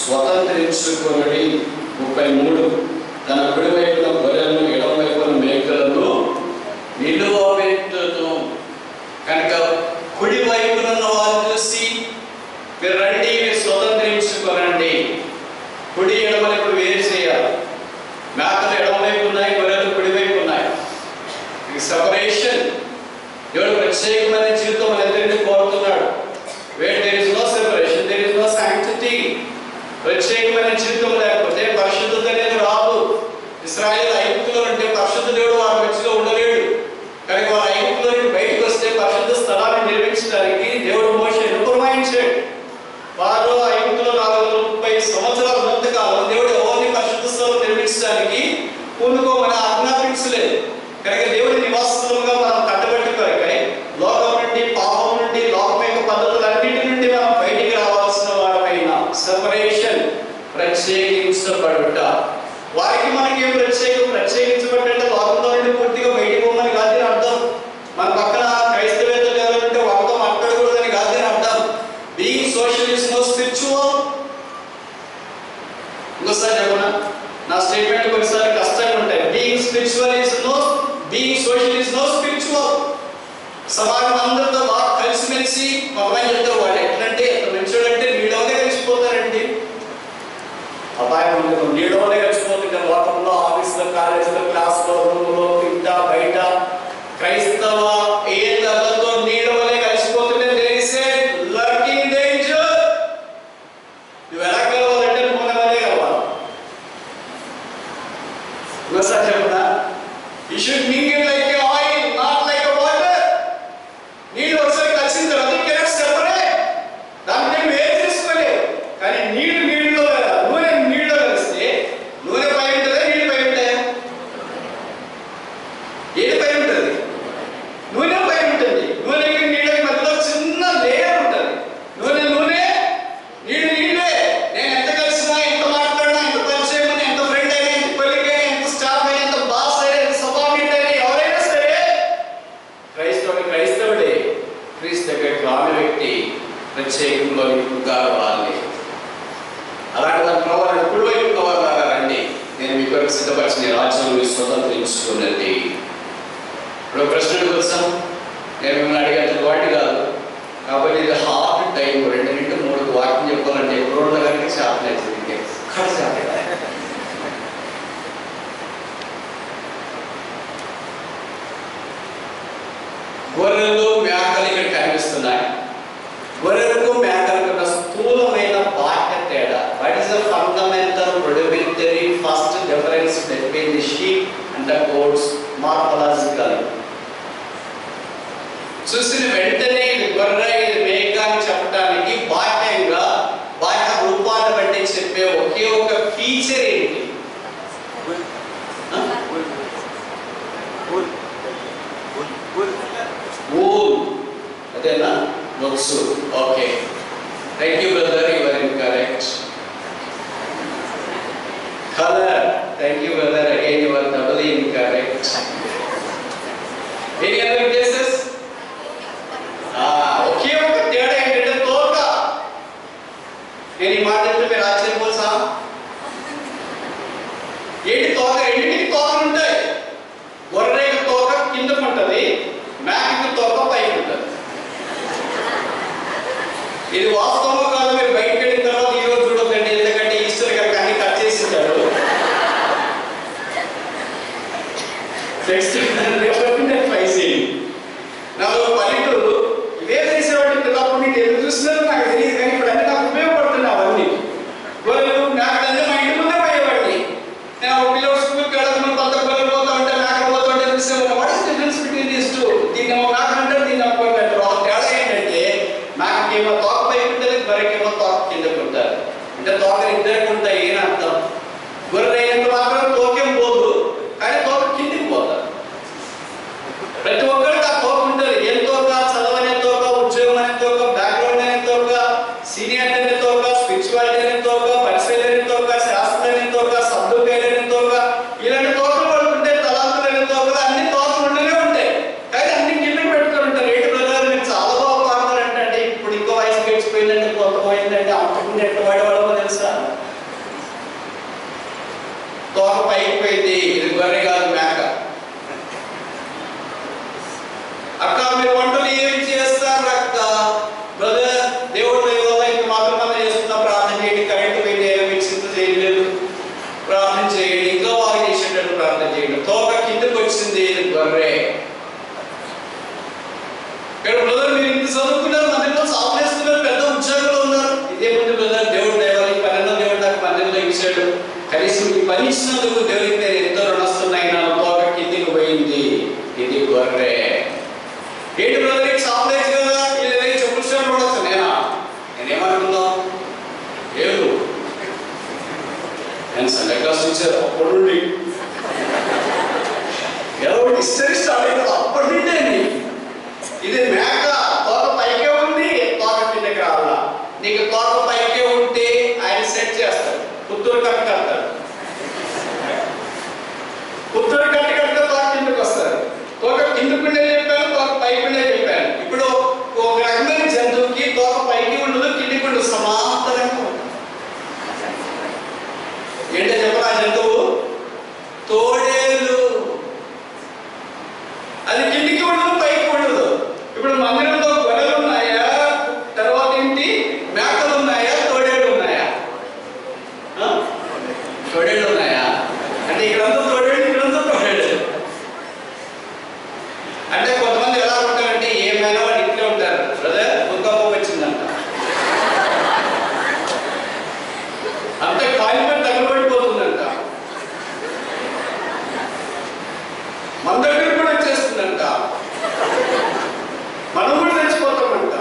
స్వతంత్రించుకొనడి ముప్పై మూడు తన కుడి వైపున గొర్రెలను ఎడమ వైపున మేకలను నిలువబెట్టును కనుక కుడి వైపున ఉన్న వారు చూసి మీరు రండి మీరు స్వతంత్రించుకోనండి కుడి ఎడమ వైపు వేరు చేయాలి మేకలు ఎడమ వైపు ఉన్నాయి గొర్రెలు కుడి వైపు ఉన్నాయి ఈ సెపరేషన్ దేవుడు ప్రత్యేకమైన జీవితం మనందరినీ కోరుతున్నాడు where there is no separation there is no sanctity ప్రత్యేకమైన జీవితం లేకపోతే పరిశుద్ధత అనేది రాదు ఇస్రాయేల్ ఐగుప్తులో ఉంటే పరిశుద్ధ దేవుడు వారి మధ్యలో ఉండలేడు కనుక వారు ఐగుప్తులో నుండి బయటకు వస్తే పరిశుద్ధ స్థలాన్ని నిర్మించడానికి దేవుడు మోషేను పురమాయించాడు వారు ఐగుప్తులో నాలుగు వందల ముప్పై సంవత్సరాల ఉన్నంతకాలం దేవుడు ఎవరిని పరిశుద్ధ స్థలం నిర్మించడానికి పూనుకోమని ఆజ్ఞాపించలేదు కనుక దేవుడి నివాస స్థలంగా మనం కట్టబట్టి కొరకై లోకం నుండి పాపం నుండి లోకం యొక్క పద్ధతులన్నిటి నుండి మనం బయటికి రావాల్సిన వారమైన సెపరేషన్ ప్రత్యేకించబడుట వారికి మనకి ఏం ప్రత్యేకం ప్రత్యేకించబడ్డంటే లోకంలో నుండి పూర్తిగా బయటికి పోమని కాదని అర్థం మన పక్కన క్రైస్తవేతలు ఎవరంటే వాళ్ళతో మాట్లాడకూడదని కాదని అర్థం being social is no spiritual ఇంకోసారి చెప్పనా నా స్టేట్మెంట్ కొన్నిసార్లు కష్టంగా ఉంటాయి being spiritual is no being social is no spiritual సమాజం అందరితో బాగా కలిసిమెలిసి మగవాయి చెప్తారు వాడు ఎట్లంటే ఎంత మంచోడంటే నీడవనే కలిసిపోతారండి అపాయం ఉండదు నీడవనే కలిసిపోతుంది లోకంలో ఆఫీసులో కాలేజీలో క్లాస్లో రూమ్లో ఇంట బయట క్రైస్తవ ఏళ్ళతో నీడవలే కలిసిపోతుంటే తెలిసే లర్కింగ్ డేంజర్ నువ్వు ఎలా కలవాలంటే నువ్వు వలే కలవాలి ఇంకోసారి చెప్తా you should mingle like a oil not like a water నీళ్ళు ఒకసారి కలిసిన తర్వాత యూ కెనాట్ సెపరేట్ దాన్ని నేను వేరు చేసుకోలేవు కానీ నీళ్ళు నీళ్ళలో నూనె నీళ్ళలో కలిస్తే నూనె పై ఉంటుందా నీళ్ళు పై ఉంటాయా ఏది పై ఉంటుంది నూనె పై ఉంటుంది నూనెకి నీళ్ళకి మధ్యలో చిన్న లేయర్ ఉంటుంది నూనె నూనె నీళ్ళు నీళ్ళే నేను ఎంత కలిసినా ఎంత మాట్లాడినా ఎంత పరిచయం అయినా ఎంత ఫ్రెండ్ అయినా ఎంత కొలిగ్ అయినా ఎంత స్టాఫ్ అయినా ఎంత బాస్ అయినా ఎంత సబార్డినేట్ అయినా ఎవరైనా సరే క్రైస్తవుడు క్రైస్తవుడే క్రీస్తు దగ్గరికి రాని వ్యక్తి ప్రత్యేకంలో ఇంకా రావాలి అలాంటి దాని ప్రభావం ఎప్పుడు వైపు వారు రండి నేను మీ కొరకు సిద్ధపరిచిన ఈ రాజ్యం స్వతంత్రించుకున్నది ఇప్పుడు ప్రశ్నకు వచ్చాం నేను మిమ్మల్ని అడిగేంత వాటి కాదు కాబట్టి ఇది హార్డ్ టైం రెండు నింటి మూడు వాక్యం చెప్పాలంటే ఎప్పుడు రోజుల కనుక చేపలేదు ఎక్కడ చేపలేదు గొర్రెలు మేకలు ఇక్కడ కనిపిస్తున్నాయి గొర్రెలకు మేకలకు ఉన్న స్థూలమైన బాహ్య తేడా what is the fundamental rudimentary first difference between the sheep and the goats morphological చూసిన వెంటనే ఇది గొర్రె ఇది మేక అని చెప్పడానికి బాహ్యంగా బాహ్య రూపాన్ని బట్టి చెప్పే ఒకే ఒక ఫీచర్ ఏంటి ఊల్ అదేనా బొక్సు okay thank you brother you are incorrect colour thank you brother again you are double incorrect any other cases ఒకే ఒక తేడా ఏంటంటే తోక నేను ఈ మాట చెప్తే మీరు ఆశ్చర్యపోసా ఏంటి తోక రెండింటికి తోకలు ఉంటాయి గొర్రెకి తోక కిందకు ఉంటుంది మేకకి తోక పైకి ఉంటుంది ఇది వాస్తవం కాదు మీరు బయటకు వెళ్ళిన తర్వాత ఈ రోజు చూడకండి ఎందుకంటే ఈస్టర్ గారికి అన్ని కట్ చేసింటారు నెక్స్ట్ ట్రై చేయండి నాలుగు పల్లెటూరు ఇవే చేసేవాడిని పిల్లప్పుడు నీకు ఎందుకు చూస్తున్నారో నాకు తెలియదు కానీ ఇప్పుడు అన్ని నాకు ఉపయోగపడుతున్నాయి అవన్నీ గొర్రెలు మేకలన్నీ మా ఇంటి ముందే పోయేవాడిని నేను ఒక పిల్లలు స్కూల్కి వెళ్ళకుండా కొంత గొర్రెలు పోతా ఉంటే మేకలు పోతా ఉంటే చూసేవాడు what is difference between these two దీన్ని ఏమో మేక అంటారు దీన్ని అమ్మ అంటారు ఆ తేడా ఏంటంటే మేకకేమో తోక పైకి ఉంటుంది గొర్రెకేమో తోక కిందకు ఉంటారు అంటే తోకలు ఇద్దరికి ఉంటాయి అని అర్థం గొర్రె అయినంత మాత్రం తోకేం పోదు కానీ తోక కిందికి పోతారు ప్రతి ఒక్కరికి ఆ తోక ఉంటుంది ఏం తోక చదవనే తోక ఉద్యోగం అనే తోక బ్యాక్గ్రౌండ్ అనే తోక సీనియర్ అనే తోక స్పిరిచువాలిటీ అనే తోక పరిశీలన అనే తోక శాస్త్రం అనే తోక సర్దుకాయలు అనే తోక ఇలాంటి తోకలు పడుతుంటే తలాంతులు అనే తోకలు అన్ని తోకలు ఉండనే ఉంటాయి కానీ అన్ని కింద పెట్టుకొని ఉంటారు ఏంటి బ్రదర్ మీరు చాలా బాగా పాడతారంటే అంటే ఇప్పుడు ఇంకో వయసు గడిచిపోయిందంటే కొత్త పోయిందంటే అంతకుముందు ఎట్లా వాడేవాళ్ళమో తెలుసా తోక పైకి పోయింది ఇది గొర్రె కాదు మేక అక్క మీరు వంటలు ఏం చేస్తారు అక్క బ్రదర్ దేవుడు దయ వల్ల ఇంక మాత్రం మనం చేస్తున్నా ప్రార్థన చేయండి కరెంట్ పోయింది ఏమో మీకు చింత చేయలేదు ప్రార్థన చేయండి ఇంకా బాగా చేసేటట్టు ప్రార్థన చేయండి తోక కిందకు వచ్చింది ఇది గొర్రె ఇక్కడ బ్రదర్ మీరు ఇంత చదువుకున్నారు మందిరంలో సాగు చేస్తున్నారు పెద్ద ఉద్యోగంలో ఉన్నారు ఇదే ముందు బ్రదర్ దేవుడు దైవాలు ఈ పన్నెండో దేవుడు నాకు మందిరంలో ఇచ్చాడు కనీసం ఈ పని ఇచ్చినందుకు దేవుడికి నేను ఎంతో రుణస్తున్నాయి నా తోక కిందికి పోయింది ఇది గొర్రె ఏంటి బ్రదర్ ఇది సాంప్లేజ్ కదా ఇది చెప్పులు స్టాండ్ పడవచ్చు నేనా నేనేమనుకున్నాం లేదు నేను సండే క్లాస్ ఇచ్చారు అప్పటి నుండి ఏదో ఒకటి హిస్టరీ స్టార్ట్ అయింది అప్పటి నుండి అండి ఇది మేక తోక పైకే ఉంది తోక కిందకి రావాలా నీకు తోక పైకే ఉంటే ఆయన సెట్ చేస్తాడు పుత్తూరు కట్ట కడతాడు పుత్తూరు కట్ట కడితే తోక కిందకి వస్తారు తోక కిందకుండే చెప్పాను తోక పైకుండే చెప్పాను ఇప్పుడు ఒక రకమైన జంతువుకి తోక పైకి ఉండదు కిందికి ఉండదు సమాంతరంగా ఉంటుంది ఏంటో చెప్పరా ఆ జంతువు తోడేలు అది కిందికి ఉండదు పైకి ఉండదు ఇప్పుడు మందిరంలో గొర్రెలు ఉన్నాయా తర్వాత ఏంటి మేకలు ఉన్నాయా తోడేళ్ళు ఉన్నాయా ఆ? తోడేళ్ళు ఉన్నాయా అంటే ఇక్కడంతా తోడేళ్ళు ఇక్కడంతా తోడేళ్ళు అంటే కొంతమంది ఎలా ఉంటారంటే ఏమైనా వాళ్ళు ఇంట్లో ఉంటారు బ్రదర్ భూకంపం వచ్చిందంట అంతే కాలిపై తగలబడిపోతుందంట మన దగ్గర కూడా వచ్చేస్తుందంట మనం కూడా తెచ్చిపోతామంట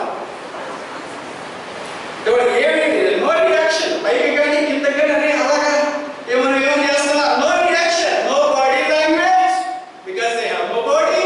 ఇప్పుడు ఏమి నో రియాక్షన్ పైకి కానీ కింద కానీ అరే అలాగా ఏమైనా ఏం చేస్తున్నా no reaction no body language because they have no body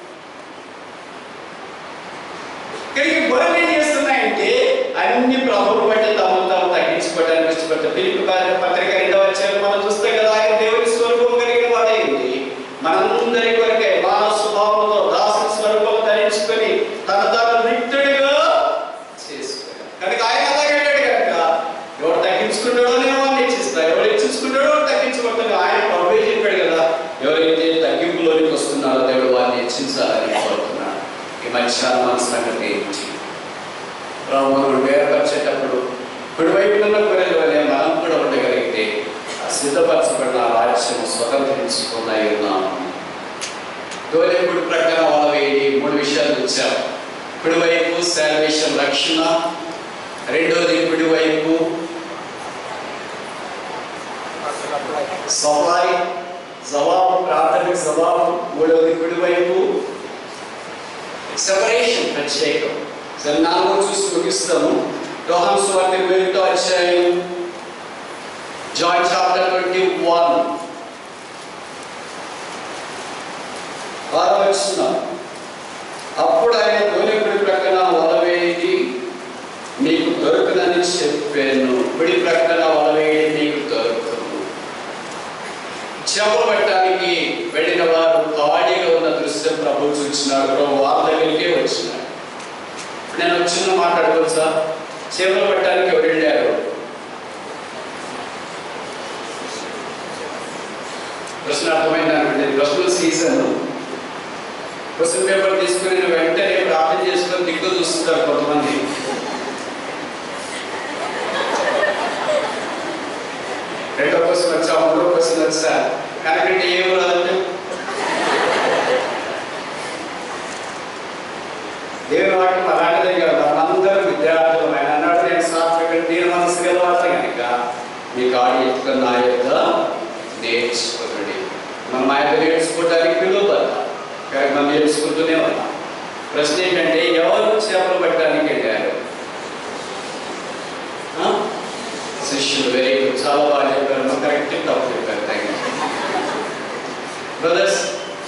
కానీ ఈ గొర్రెలు ఏం చేస్తున్నాయంటే అన్ని ప్రభువులు బట్టి తమను తాము తగ్గించుకోవడానికి ఇష్టపడతారు పిలుపు పత్రిక రెండవ వచ్చారు మనం చూస్తే కదా ఆయన దేవుని స్వరూపం కలిగిన వాడైంది మనందరి కొరకే మానవ స్వభావంతో దాసు స్వరూపం ధరించుకొని తన తాను నిత్యుడిగా చేసుకున్నాడు కనుక ఆయన అలాగే అన్నాడు కనుక ఎవరు తగ్గించుకుంటాడో నేను వాడిని హెచ్చిస్తా ఎవరు హెచ్చించుకుంటాడో వాడు తగ్గించుకుంటాడు ఆయన ప్రభు చెప్పాడు కదా ఎవరైతే తగ్గింపులోనికి వస్తున్నారో దేవుడు వారిని హెచ్చించాలని కోరుతున్నాడు ఈ మధ్యాహ్నం మన సంగతి ఏంటి ప్రభువును వేరపరిచేటప్పుడు కుడివైపు ఉన్న గొర్రెల వలె మనం కూడా ఉండగలిగితే ఆ సిద్ధపరచబడిన ఆ రాజ్యం స్వతంత్రించుకున్నాయి ఉన్నాము దోలేకుడి ప్రక్కన వాళ్ళ వేడి మూడు విషయాలు ఇచ్చాం కుడివైపు శాల్వేషన్ రక్షణ రెండోది కుడివైపు సప్లై జవాబు ప్రాథమిక జవాబు మూడవది కుడివైపు సెపరేషన్ ప్రత్యేకం సరే నాలుగో చూసి ముగిస్తాము యోహాన్ సువార్త ఇరవై ఒకటో అధ్యాయం జాయిన్ చాప్టర్ ట్వంటీ వన్ ఆరో వచ్చిన అప్పుడు ఆయన దోలెకుడి ప్రక్కన వలవేది మీకు దొరకదని చెప్పాను కుడి ప్రక్కన వలవేది మీకు దొరకదు చేపలు పట్టడానికి వెళ్ళిన వారు ఖాళీగా ఉన్న దృశ్యం ప్రభు చూసినాడు ప్రభు వారి దగ్గరికే వచ్చినాడు నేను ఒక చిన్న మాట్లాడుకోవచ్చా చేపలు పట్టడానికి ఎవరు వెళ్ళారు ప్రశ్న అర్థమైంది అనుకోండి ప్రశ్న సీజన్ క్వశ్చన్ పేపర్ తీసుకుని వెంటనే ప్రార్థన చేసుకొని దిక్కు చూస్తుంటారు కొంతమంది రెండో క్వశ్చన్ వచ్చా మూడో క్వశ్చన్ వచ్చా కనుకంటే ఏం రాదంటే దేవుని వాక్యం అలాంటిదే కదా మనందరూ విద్యార్థులు ఆయన అన్నాడు నేను సాత్విక దీని మనసు గలవార్త కనుక మీ కాడి ఎత్తుకున్న నా యొక్క నేర్చుకోండి మనం మా యొక్క నేర్చుకోవడానికి పిలువబడ్డ కానీ మనం నేర్చుకుంటూనే ఉన్నాం ప్రశ్న ఏంటంటే ఎవరు చేపలు పట్టడానికి వెళ్ళారు ఆ? శిష్యులు వెరీ గుడ్ చాలా బాగా చెప్పారు కరెక్ట్ తప్పు చెప్పారు థ్యాంక్ యూ బ్రదర్స్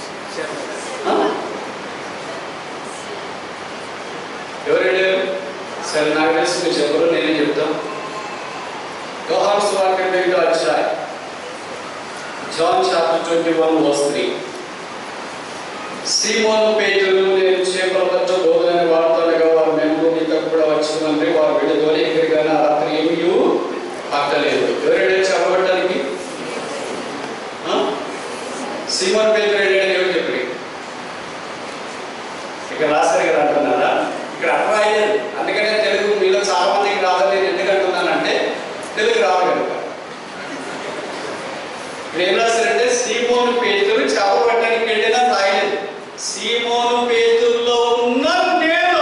ఎవరు వెళ్ళారు సరే నాకు తెలిసి మీరు చెప్పరు నేనే చెప్తాం యోహాన్ సువార్త ఎనిమిదో అధ్యాయం John chapter twenty one verse three సీమోను పేతులు నేను చేపల పట్ల బోధనని వాడుతుండగా వారు మేము నీకు కూడా వచ్చిందంటే వారు వెళ్ళి ఎక్కడికైనా రాత్రి ఏమీ పట్టలేదు ఎవరైనా చెప్పబట్టడానికి రావాలి కనుక ఇక్కడ ఏం రాశారంటే సీమోను పేతురు చేప పట్టడానికి వెళ్ళినా రాయలేదు సీమోను పేతుల్లో ఉన్న నేను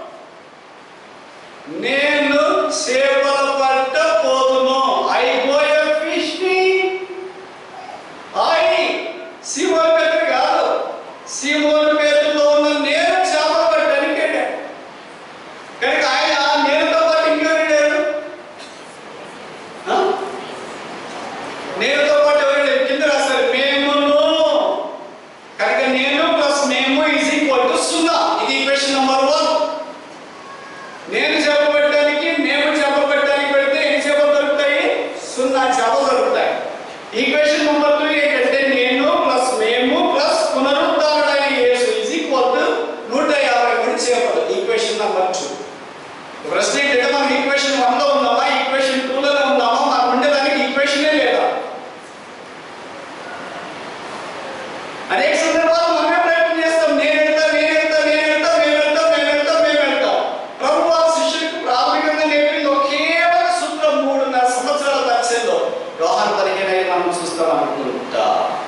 నేను చేపల పట్ట పోదును ఐ గోయ ఫిషింగ్ ఐ సీమోను పేతురు కాదు సీమోను పేతుల్లో ఉన్న నేను చేపల పట్టడానికి వెళ్ళాను కనుక ఆయన నేనుతో పాటు ఇంకెవరు లేరు ఆ? నేనుతో పాటు ఎవరు లేరు కింద రాశారు మేమును కనుక నేను ప్లస్ మేము ఈజ్ ఈక్వల్ టు సున్నా ఇది ఈక్వేషన్ నెంబర్ వన్ నేను చెప్పబట్టడానికి మేము చెప్పబట్టడానికి పెడితే ఎన్ని చేపలు దొరుకుతాయి సున్నా చేపలు దొరుకుతాయి ఈక్వేషన్ నెంబర్ టూ ఏంటంటే నేను ప్లస్ మేము ప్లస్ పునరుద్ధారుడైన యేసు ఈజ్ ఈక్వల్ టు నూట యాభై మూడు చేపలు ఈక్వేషన్ నెంబర్ టూ ప్రశ్న ఏంటంటే మనం ఈక్వేషన్ వన్ లో ఉన్నామా ఈక్వేషన్ టూ లో ఉన్నామా మనకు ఉండేదానికి ఈక్వేషనే లేదా అనేక సందర్భాలు మనమే ప్రయత్నం చేస్తాం నేను వెళ్తా నేను వెళ్తా నేను వెళ్తా మేము వెళ్తాం మేము వెళ్తాం మేము వెళ్తాం ప్రభు వారి శిష్యులకు ప్రాథమికంగా నేర్పింది ఒకే ఒక సూత్రం మూడున్నర సంవత్సరాల పరిచయంలో వ్యవహార పదిహేను అయి మనం చూస్తాం అనుకుంటా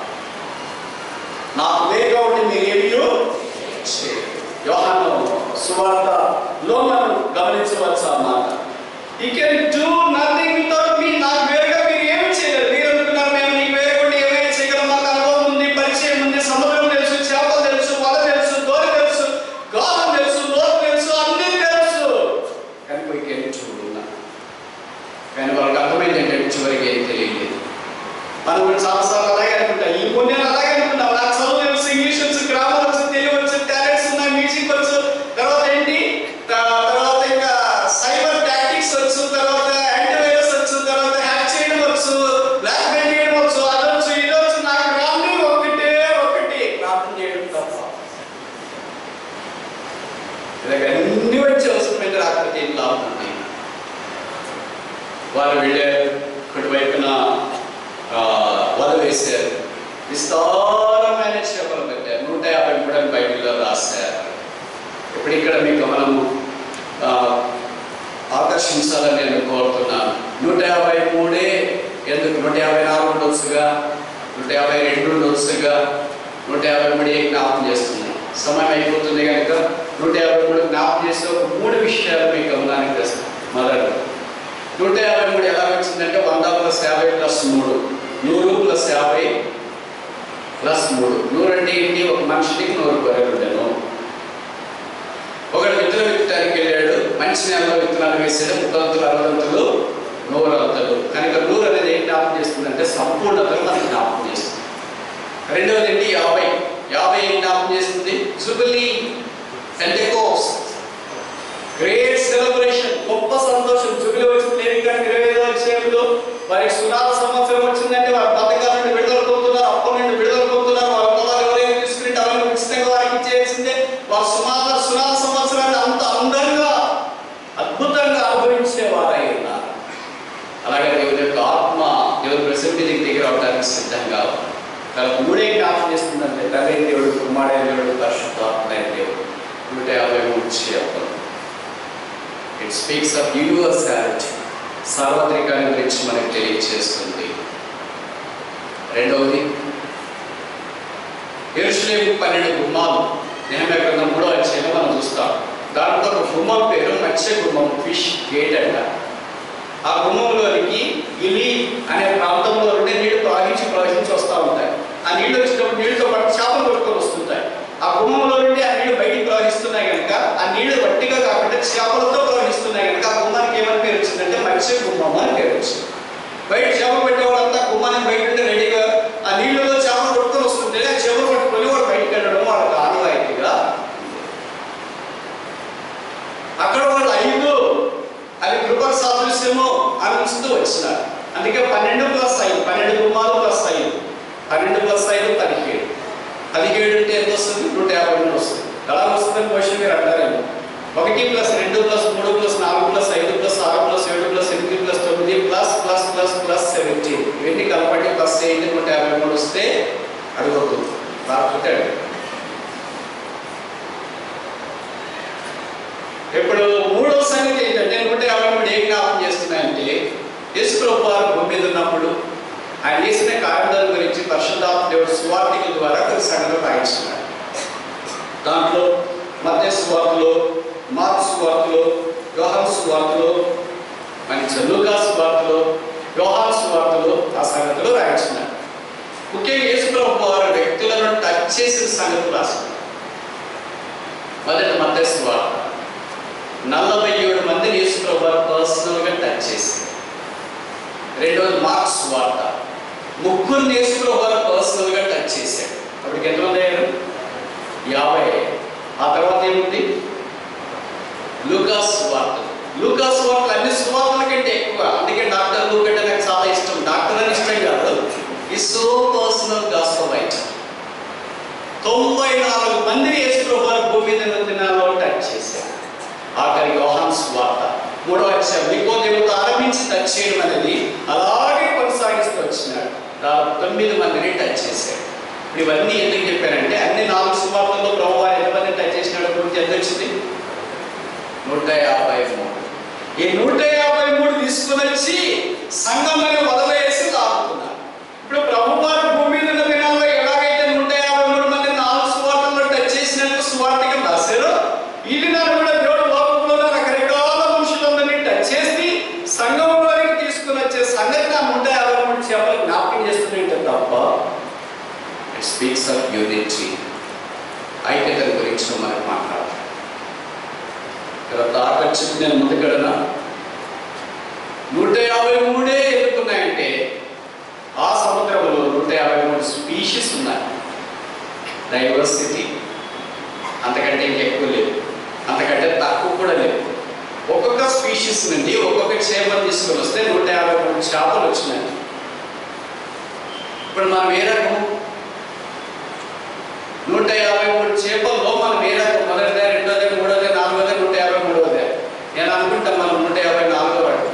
నాకు వేగా ఉండి మీరు ఏమియో యోహాను సువార్తలో మనం గమనించవచ్చు ఆ మాట ఈ can do nothing without me నాకు వేరుగా మీరు ఏమి చేయలేరు మీరు అనుకున్నారు మేము నీకు వేరకుండా ఏమైనా చేయగలం మాకు అనుభవం ఉంది పరిచయం ఉంది సముద్రం తెలుసు చేపలు తెలుసు వల తెలుసు దోర తెలుసు గాలం తెలుసు లోతు తెలుసు అన్ని తెలుసు కానీ పోయి కెన్ చూడున్నా కానీ వాళ్ళకి అర్థమైంది ఏంటంటే చివరికి ఏం తెలియలేదు మనం కూడా చాలాసార్లు అలాగే అనుకుంటా ఈ కొన్ని అలాగే అనుకుంటాం నాకు చదువు తెలుసు ఇంగ్లీష్ వచ్చు గ్రామర్ వచ్చు తెలుగు వచ్చు టాలెంట్స్ ఉన్నాయి మ్యూజిక్ వచ్చు తర్వాత ఏంటి త- తర్వాత ఇంకా సైబర్ టాక్టిక్స్ వచ్చు తర్వాత యాంటీవైరస్ వచ్చు తర్వాత హ్యాక్ చేయడం వచ్చు బ్లాక్ మెయిల్ చేయడం వచ్చు అది వచ్చు ఇది వచ్చు నాకు రాని ఒకటే ఒకటి ప్రార్థన చేయడం తప్ప ఇలాగ అన్ని వచ్చి అవసరమైన రాకపోతే ఏం లాభం ఉంది వారు వెళ్ళారు కుడివైపున ఆ, వల వేశారు విస్తారమైన చేపలు పెట్టారు నూట యాభై మూడు అని బైబిల్లో రాశారు ఇప్పుడు ఇక్కడ మీ గమనము ఆ, ఆకర్షించాలని నేను కోరుతున్నాను నూట యాభై మూడే ఎందుకు నూట యాభై నాలుగు ఉండొచ్చుగా నూట యాభై రెండు ఉండొచ్చుగా నూట యాభై మూడే జ్ఞాపకం చేస్తుంది సమయం అయిపోతుంది కనుక నూట యాభై మూడు జ్ఞాపకం చేసి ఒక మూడు విషయాలు మీ గమనానికి తెస్తాను మొదలు నూట యాభై మూడు ఎలా వచ్చిందంటే వంద ప్లస్ యాభై ప్లస్ మూడు నూరు ప్లస్ యాభై ప్లస్ మూడు నూరు అంటే ఏంటి ఒక మనిషికి నూరు గొర్రెలు ఉండేను ఒకడు విత్తనం విత్తడానికి వెళ్ళాడు మంచి నెలలో విత్తనాలు వేసాడు ముప్పదంతులు అరవదంతులు నూరంతులు కనుక నూరు అనేది ఏం జ్ఞాపకం చేస్తుందంటే సంపూర్ణతను మనకి జ్ఞాపకం చేస్తుంది రెండవది ఏంటి యాభై యాభై ఏం జ్ఞాపకం చేస్తుంది జుబిలీ పెంటెకోస్ గ్రేట్ సెలబ్రేషన్ గొప్ప సంతోషం జుబిలి వచ్చిన లేవికానికి ఇరవై ఐదో అధ్యాయంలో వారికి సునాల సంవత్సరం వచ్చిందంటే వారి పథకాల నుండి విడుదల పొందుతున్నారు అప్పుల నుండి విడుదల పొందుతున్నారు వారి పొలాలు ఎవరైనా తీసుకుంటే అవన్నీ ఉచితంగా వారికి ఇచ్చేసిందే వారు సునాల సునాల సంవత్సరాన్ని అంత అందంగా అద్భుతంగా అనుభవించే వారై ఉన్నారు అలాగే దేవుని యొక్క ఆత్మ దేవుని ప్రసిద్ధికి దగ్గర అవడానికి సిద్ధంగా ఉంది. తన మూడే జ్ఞాపకం చేస్తుందంటే తండ్రి దేవుడు కుమారుడే దేవుడు పరిశుద్ధాత్మైన దేవుడు నూట యాభై మూడు చేపలు ఇట్ స్పీక్స్ ఆఫ్ యూనివర్సాలిటీ సార్వత్రికాన్ని గురించి మనకు తెలియజేస్తుంది రెండవది ఎరుసలేము పన్నెండు గుమ్మాలు నేహమ్య గ్రంథం మూడో అధ్యాయంలో మనం చూస్తాం దాంట్లో ఒక గుమ్మం పేరు మత్స్య గుమ్మం ఫిష్ గేట్ అంట ఆ గుమ్మంలోనికి గిలి అనే ప్రాంతంలో ఉండే నీళ్లు ప్రవహించి ప్రవహించి వస్తూ ఉంటాయి ఆ నీళ్లు వచ్చినప్పుడు నీళ్ళతో పాటు చేపలు కొట్టుకొని వస్తుంటాయి ఆ గుమ్మంలో నుండి ఆ నీళ్లు బయటికి ప్రవహిస్తున్నాయి కనుక ఆ నీళ్లు వట్టిగా కాకుండా చేపలతో ప్రవహిస్తున్నాయి కనుక ఆ గుమ్మానికి ఏమని పేరు వచ్చిందంటే మత్స్య గుమ్మం అని పేరు వచ్చింది బయట చేపలు పెట్టేవాళ్ళంతా గుమ్మానికి బయట ఉంటే రెడీగా ఆ నీళ్ళలో చేపలు కొట్టుకొని వస్తుంటే ఆ చేపలు పట్టుకొని వాడు బయటికి వెళ్ళడం వాళ్ళకి ఆనవాయితీగా అక్కడ వాళ్ళు ఐదు అది కృప సాదృశ్యము అని ఉంచుతూ వచ్చినారు అందుకే పన్నెండు ప్లస్ ఐదు పన్నెండు గుమ్మాలు ప్లస్ ఐదు పన్నెండు ప్లస్ ఐదు పదిహేడు పదిహేడు అంటే ఎంత వస్తుంది నూట యాభై రెండు వస్తుంది ఎలా వస్తుందని క్వశ్చన్ మీరు అంటారేమో ఒకటి ప్లస్ రెండు ప్లస్ మూడు ప్లస్ నాలుగు ప్లస్ ఐదు ప్లస్ ఆరు ప్లస్ ఏడు ప్లస్ ఎనిమిది ప్లస్ తొమ్మిది plus plus plus plus seventeen ఇవన్నీ కలపండి ప్లస్ ఎయిట్ నూట యాభై మూడు వస్తే అడుగుతుంది రాకపోతే అడుగు ఇప్పుడు మూడో సంగతి ఏంటంటే నూట యాభై మూడు ఏం జ్ఞాపకం చేస్తున్నాయంటే యేసు ప్రభు వారు భూమి మీద ఉన్నప్పుడు ఆయన చేసిన కార్యాల గురించి పరిశుద్ధాత్మ దేవుడు సువార్తికుల ద్వారా కొన్ని సంగతులు రాయించున్నాడు దాంట్లో మధ్య సువార్తలో మార్క్ సువార్తలో యోహాన్ సువార్తలో మరి లూకా సువార్తలో యోహాన్ సువార్తలో ఆ సంగతులు రాయించున్నాడు ముఖ్యంగా యేసుప్రభు వారు వ్యక్తులను టచ్ చేసిన సంగతులు రాస్తున్నారు మొదటి మధ్య సువార్త నలభై ఏడు మందిని యేసుప్రభు వారు పర్సనల్గా టచ్ చేశారు రెండవది మార్క్స్ వార్త ముగ్గురు యేసుప్రభు వారు పర్సనల్గా టచ్ చేశాడు అప్పటికి ఎంతమంది అయ్యారు యాభై ఆ తర్వాత ఏముంది లూకాస్ వార్త లూకాస్ వార్త అన్ని సువార్తల కంటే ఎక్కువ అందుకే డాక్టర్ లూక్ అంటే నాకు చాలా ఇష్టం డాక్టర్ అని ఇష్టం కాదు ఈ సో పర్సనల్ గాస్పల్ రైటర్ తొంభై నాలుగు మందిని యేసుప్రభు వారు భూమి మీద ఉన్న దినాల్లో టచ్ చేశారు ఆఖరి యోహాన్ స్వార్త మూడవ అధ్యాయం నికోదేవుతో ఆరంభించి టచ్ చేయడం అనేది అలాగే కొనసాగిస్తూ వచ్చినాడు దాదాపు తొమ్మిది మందిని టచ్ చేశాడు ఇప్పుడు ఇవన్నీ ఎందుకు చెప్పారంటే అన్ని నాలుగు సువార్తల్లో ప్రభు వారు ఎంతమంది టచ్ చేసినాడో గురించి ఎంత వచ్చింది నూట యాభై మూడు ఈ నూట యాభై మూడు తీసుకుని వచ్చి సంఘమని వదలేసి లాగుతున్నారు ఇప్పుడు ప్రభు వారు భూమి మీద ఉన్న దినాల్లో ఎలాగైతే నూట యాభై మూడు మంది నాలుగు సువార్తల్లో టచ్ చేసినట్టు సువార్తగా రాశారు ఈ దినాలు కూడా దేవుడు లోకంలో రకరకాల మనుషులందరినీ టచ్ చేసి సంఘంలోనికి తీసుకుని వచ్చే సంగతి ఆ నూట యాభై మూడు చేపలు జ్ఞాపకం చేస్తుంటే తప్ప ఇట్ స్పీక్స్ ఆఫ్ యూనిటీ ఐక్యత గురించి మనం మాట్లాడాలి తర్వాత ఆకర్షిత నేను ముందుకడన నూట యాభై మూడే ఎదుర్కొన్నాయంటే ఆ సముద్రంలో నూట యాభై మూడు స్పీషీస్ ఉన్నాయి డైవర్సిటీ అంతకంటే ఇంకెక్కువ లేదు అంతకంటే తక్కువ కూడా లేదు ఒక్కొక్క స్పీషీస్ నుండి ఒక్కొక్క చేపలు తీసుకొని వస్తే నూట యాభై మూడు చేపలు వచ్చినాయి ఇప్పుడు మనం ఏ రకం నూట యాభై మూడు చేపల్లో మనం ఏ రకం మొదటిదే రెండోదే మూడోదే నాలుగోదే నూట యాభై మూడోదే నేను అనుకుంటా మనం నూట యాభై నాలుగో వాడు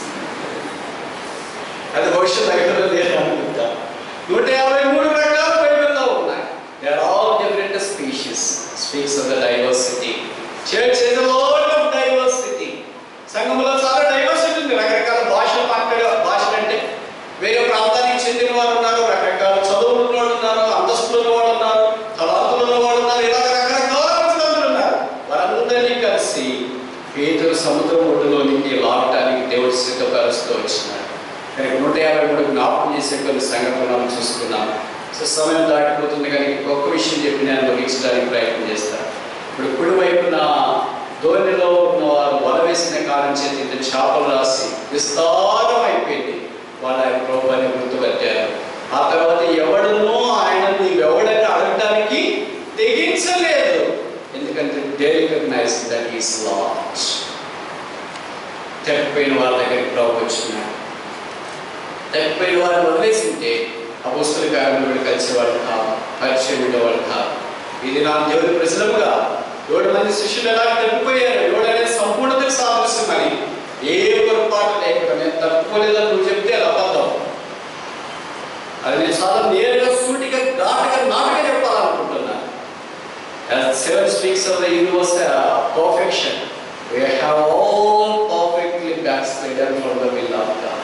అది బహుశా బైబిల్లో లేదు అనుకుంటా నూట యాభై మూడు రకాల బైబిల్లో ఉన్నాయి they are all different species speaks of the diversity church is lot of diversity సంఘంలో చాలా డైవర్సిటీ ఉంది రకరకాల భాషలు మాట్లాడే భాషలు అంటే వేరే ప్రాంతానికి చెందిన వారు ఉన్నారు రకరకాల చదువులు ఉన్న వాళ్ళు ఉన్నారు అంతస్తులు ఉన్న వాళ్ళు ఉన్నారు తలాంతులు ఉన్న వాళ్ళు ఉన్నారు ఇలా రకరకాల మనుషులందరూ ఉన్నారు వారందరినీ కలిసి పేదలు సముద్రం ఒడ్డులోనికి లాగటానికి దేవుడు సిద్ధపరుస్తూ వచ్చినాడు కానీ నూట యాభై మూడు జ్ఞాపకం చేసే కొన్ని సంఘటనలు మనం చూసుకున్నాం సో సమయం దాటిపోతుంది కానీ ఒక్క విషయం చెప్పి నేను ముగించడానికి ప్రయత్నం చేస్తాను ఇప్పుడు కుడి వైపున ధోనిలో ఉన్న వారు వల వేసిన కాలం చేతి ఇంత చేపలు రాసి విస్తారం అయిపోయింది వాళ్ళు ఆయన ప్రభుత్వాన్ని గుర్తుపట్టారు ఆ తర్వాత ఎవడనో ఆయన నీవెవడని అడగడానికి తెగించలేదు ఎందుకంటే they recognise that is Lord తప్పిపోయిన వాళ్ళ దగ్గరికి ప్రభు వచ్చినాడు తప్పిపోయిన వారిని వదిలేసింటే అపోస్తుల కార్యంలో కలిసేవాడు కాదు పరిచయం ఉండేవాడు కాదు ఇది నా దేవుడి ప్రజలముగా ఏడు మంది శిష్యులు ఎలా తప్పిపోయారు ఏడు అనేది సంపూర్ణతకు సాదృశ్యం అని ఏ పొరపాటు లేకుండా నేను తప్పుకోలేదని నువ్వు చెప్తే అది అబద్ధం అది నేను చాలా నేరుగా సూటిగా ఘాటుగా నాటుగా చెప్పాలనుకుంటున్నాను As seven speaks of the universe uh, perfection, we have all perfectly backslidden from the will of God.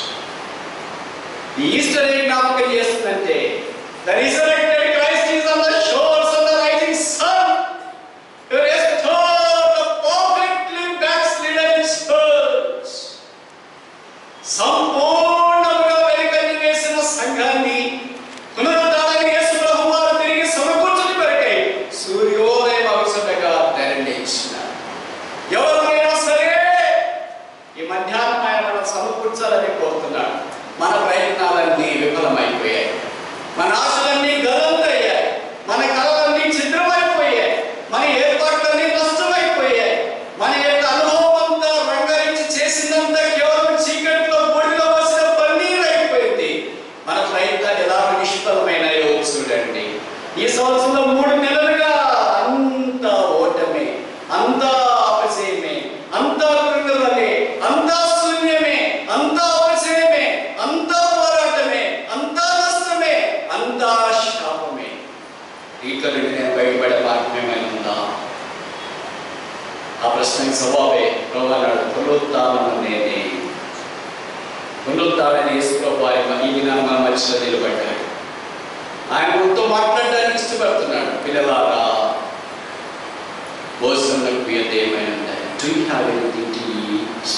ఈ ఈస్టర్ ఏ జ్ఞాపకం చేస్తుందంటే the resurrected Christ is on the shores of the rising sun to restore the perfectly backslidden church సంపూర్ణంగా వెలుగని వేసిన సంఘాన్ని పునరుద్ధానాన్ని యేసు ప్రభువారు తిరిగి సమకూర్చుని కొరకై సూర్యోదయం అవసరంగా ధరించిన ఎవరైనా సరే ఈ మధ్యాహ్నం ఆయన మనం సమకూర్చాలని కోరుతున్నాడు మన ప్రయత్నాలన్నీ విఫలమైపోయాయి మన ఆశలన్నీ గదంతయ్యాయి మన కళలన్నీ ఛిద్రమైపోయాయి మన ఏర్పాట్లన్నీ నష్టమైపోయాయి మన యొక్క అనుభవం అంతా రంగరించి చేసిందంతా కేవలం చీకట్లో బూడిలో వచ్చిన పన్నీరు అయిపోయింది మన ప్రయత్నాలు ఎలా నిష్ఫలమైనాయో చూడండి ఈ సంవత్సరంలో మూడు నెలలుగా అంతా ఓటమే అంతా అపజయమే అంతా కృంగలనే అంతా శూన్యమే అంతా అపజయమే అంతా పోరాటమే అంతా నష్టమే అంతా శాపమే వీటిలో నుండి నేను బయటపడే మార్గం ఏమైనా ఉందా ఆ ప్రశ్నకి జవాబే ప్రభు అన్నాడు పునరుత్థానం అనేది పునరుత్థానం మాట్లాడని యేసుప్రభు వారి ఈ దినాన్ని మన మధ్యలో నిలబడ్డాడు ఆయన మనతో మాట్లాడడానికి ఇష్టపడుతున్నాడు పిల్లలారా భోజనంలో ఏది ఏమైనా do you have anything to eat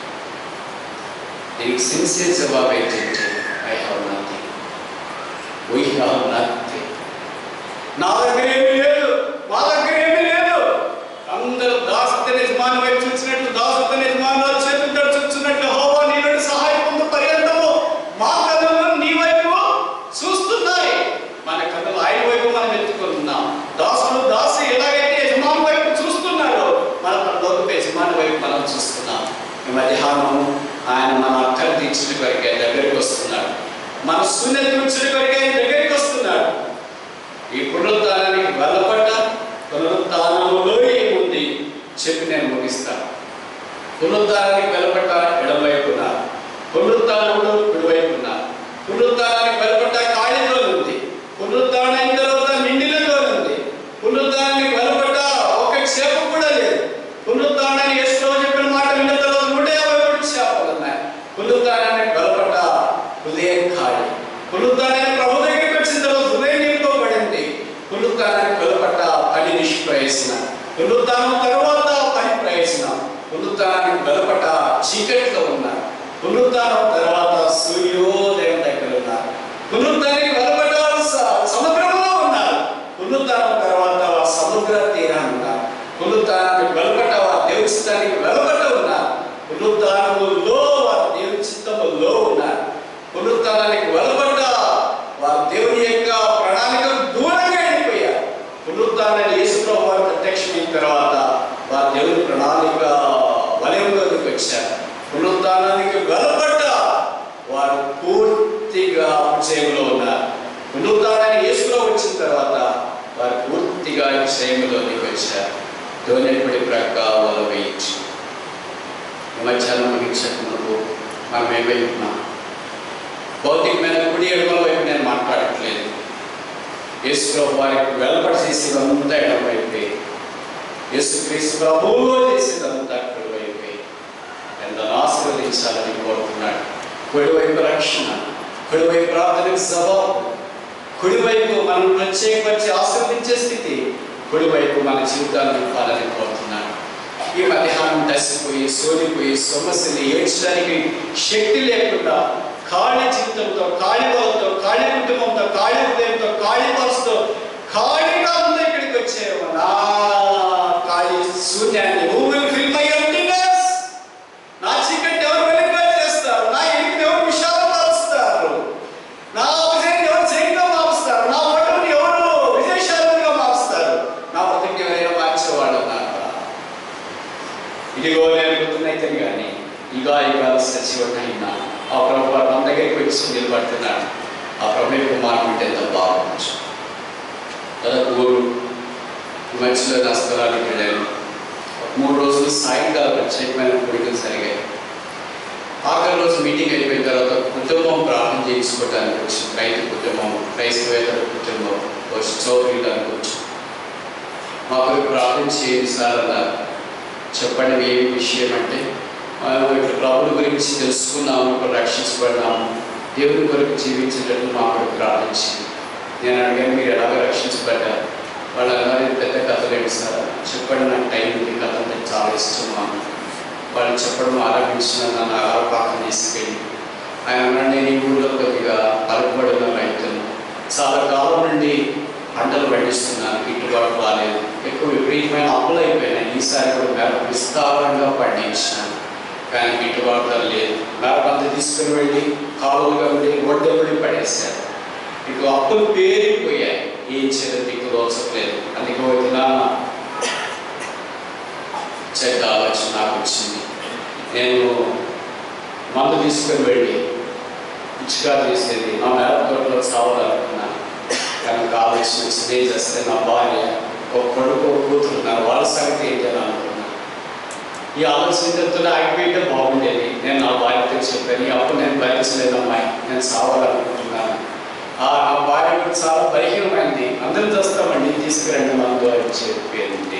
దీనికి సిన్సియర్ జవాబు ఏంటంటే I have nothing we have nothing నా దగ్గర ఏమీ లేదు మా దగ్గర ఏమీ లేదు అందరూ దాసత్వ యజమాని వైపు చూసినట్లు దాసత్వ యజమానులు చేతులతో చూస్తున్నట్లు హోవా నీ నుండి సహాయం పొందు పర్యంతము మా కన్నులు నీ వైపు చూస్తున్నాయి మన కన్నులు ఆయన వైపు మనం ఎత్తుకుంటున్నాం దాసులు దాసు ఎలాగైతే యజమాని వైపు చూస్తున్నారో మన లోకపు యజమాని వైపు మనం చూస్తున్నాం ఈ మధ్యాహ్నం ఆయన మన అక్కలు తీర్చిన కొరికే దగ్గరికి వస్తున్నాడు మన శూన్యత తీర్చిన కొరికే ఆయన దగ్గరికి వస్తున్నాడు ఈ పునరుద్ధానానికి బలపడ్డ పునరుద్ధానములో ఏముంది చెప్పి నేను ముగిస్తాను పునరుద్ధానానికి బలపడ్డ ఎడమవైపున పునరుద్ధానంలో కుడివైపున పునరుద్ధానానికి బలపడ్డ ఖాళీలో ఉంది పునరుద్ధానం అయిన తర్వాత నిండిలో ఉంది పునరుద్ధానానికి బలపడ్డ ఒక చేప కూడా లేదు పునరుద్ధానాన్ని ఎస్లో చెప్పిన మాట విన్న తర్వాత నూట యాభై మూడు చేపలు ఉన్నాయి పునరుద్ధానానికి బలపడ్డ హృదయం ఖాళీ పునరుద్ధానానికి ప్రభు దగ్గరికి వచ్చిన తర్వాత హృదయం నింపబడింది పునరుద్ధానానికి బలపడ్డ పని నిష్ప్రయత్న పునరుద్ధానం తర్వాత పని ప్రయత్నం పునరుద్ధానానికి బలపడ్డ చీకట్లో ఉన్నారు పునరుద్ధానం తర్వాత సూర్యోదయం దగ్గర ఉన్నారు పునరుద్ధానానికి బలపడ్డ స- సముద్రంలో ఉన్నారు పునరుద్ధానం తర్వాత సముద్ర తీరాన్ని ఉన్నారు పునరుద్ధానానికి బలపడ్డ వారు దేవుని చిత్తానికి బలపడ్డ ఉన్నారు పునరుద్ధానములో వారు దేవుని చిత్తములో ఉన్నారు పునరుద్ధానానికి బలపడ్డ వారు దేవుని యొక్క ప్రణాళికకు దూరంగా వెళ్ళిపోయారు పునరుద్ధానాన్ని యేసుప్రభు వారు ప్రత్యక్షమైన తర్వాత వారు దేవుని ప్రణాళిక వలయంలోకి వచ్చారు పునరుద్ధానానికి బలపడ్డ వారు పూర్తిగా విజయంలో ఉన్నారు పునరుద్ధానాన్ని యేసులో వచ్చిన తర్వాత వారు పూర్తిగా విషయంలోనికి వచ్చారు ధోనిపడి ప్రక్క వల వేయించు ఈ మధ్యాహ్నం ముగించకముందు మనం ఏమైతున్నాం భౌతికమైన కుడి ఎడమల వైపు నేను మాట్లాడట్లేదు యేసుప్రభు వారికి వెలపడి చేసేదంతా ఎడమైపోయి యేసుక్రీస్తు ప్రభువులో చేసేదంతా కుడివైపోయి ఎంతను ఆశీర్వదించాలని కోరుతున్నాడు కుడివైపు రక్షణ కుడివైపు ప్రార్థనకు జవాబు కుడివైపు మనం ప్రత్యేకపరిచి ఆశీర్వదించే స్థితి కుడివైపు మన జీవితాన్ని ఇవ్వాలని కోరుతున్నాడు ఈ మధ్యాహ్నం దశపోయి సోలిపోయి సమస్యని ఏడ్చడానికి శక్తి లేకుండా ఖాళీ జీవితంతో ఖాళీ వాళ్ళతో ఖాళీ కుటుంబంతో ఖాళీ హృదయంతో ఖాళీ మనసుతో ఖాళీగా ఉందో ఇక్కడికి వచ్చారు నా ఖాళీ శూన్యాన్ని Who will fill my emptiness? నా చీకటి ఎవరు వెలుగుగా చేస్తారు నా ఇంటిని ఎవరు విశాలపరుస్తారు నా విజయాన్ని ఎవరు జయంగా మారుస్తారు నా ఓటమిని ఎవరు విజయశాలుగా మారుస్తారు నా బతుకు ఎవరైనా మార్చేవాడు ఉన్నారా ఇదిగో నేను గుర్తున్నైతే కానీ ఇగా ఇగా సచివనైనా ఆ ప్రభు వారు మన దగ్గరికి వచ్చి నిలబడుతున్నాడు ఆ ప్రభు కుమారం అంటే ఎంత బాగుంది కదా ఊరు ఈ మధ్యలో నా స్థలానికి వెళ్ళాను ఒక మూడు రోజులు సాయంకాలం ప్రత్యేకమైన కోరికలు జరిగాయి ఆఖరి రోజు మీటింగ్ అయిపోయిన తర్వాత కుటుంబం ప్రార్థన చేయించుకోవడానికి వచ్చి రైతు కుటుంబం క్రైస్తవేతర కుటుంబం వచ్చి చౌకరీడానికి వచ్చి మా కొరకు ప్రార్థన చేయండి సార్ అన్నారు చెప్పండి ఏమి విషయం అంటే మనం ఇట్లా ప్రభుడు గురించి తెలుసుకున్నాము ఇప్పుడు రక్షించబడినాము దేవుని కొరకు జీవించేటట్టు మా కొరకు ప్రార్థించింది నేను అడిగాను మీరు ఎలాగ రక్షించబడ్డారు వాళ్ళు అన్నారు "ఇది పెద్ద కథలు ఏంటి సార్ చెప్పండి నాకు టైం ఉంది కథ అంటే చాలా ఇష్టం మాకు వాళ్ళు చెప్పడం ఆరంభించిన నన్ను ఆరోపాకం తీసుకెళ్ళి ఆయన అన్నాడు నేను ఈ ఊళ్ళో కొద్దిగా పలుకుబడిన రైతును చాలా కాలం నుండి పంటలు పండిస్తున్నాను గిట్టుబాటు రాలేదు ఎక్కువ విపరీతమైన అప్పులు అయిపోయినాయి ఈసారి కూడా మేరకు విస్తారంగా పండించినాను కానీ గిట్టుబాటు ధర లేదు మేరకు అంత తీసుకుని వెళ్ళి కాలువలుగా ఉండి ఒడ్డెబ్బడి పడేశారు ఇక అప్పులు పేరిపోయాయి ఏం చేయలేదు దిక్కు రోజట్లేదు అందుకే వదినా చెడ్డ ఆలోచన నాకు వచ్చింది నేను మందు తీసుకుని వెళ్ళి పిచ్చిగా చేసేది నా మేర తోటలో చావాలనుకున్నాను కానీ నాకు ఆలోచన వచ్చింది ఏం చేస్తే నా భార్య ఒక కొడుకు ఒక కూతురు నా వాళ్ళ సంగతి ఏంటి అని అనుకున్నాను ఈ ఆలోచనతో ఆగిపోయింటే బాగుండేది నేను నా భార్యతో చెప్పాను ఈ అప్పుడు నేను భరించలేను అమ్మాయి నేను చావాలనుకుంటున్నాను ఆ ఆ భార్య కూడా చాలా బలహీనమైంది అందరూ చూస్తామండి తీసుకురండి మందు అని చెప్పింది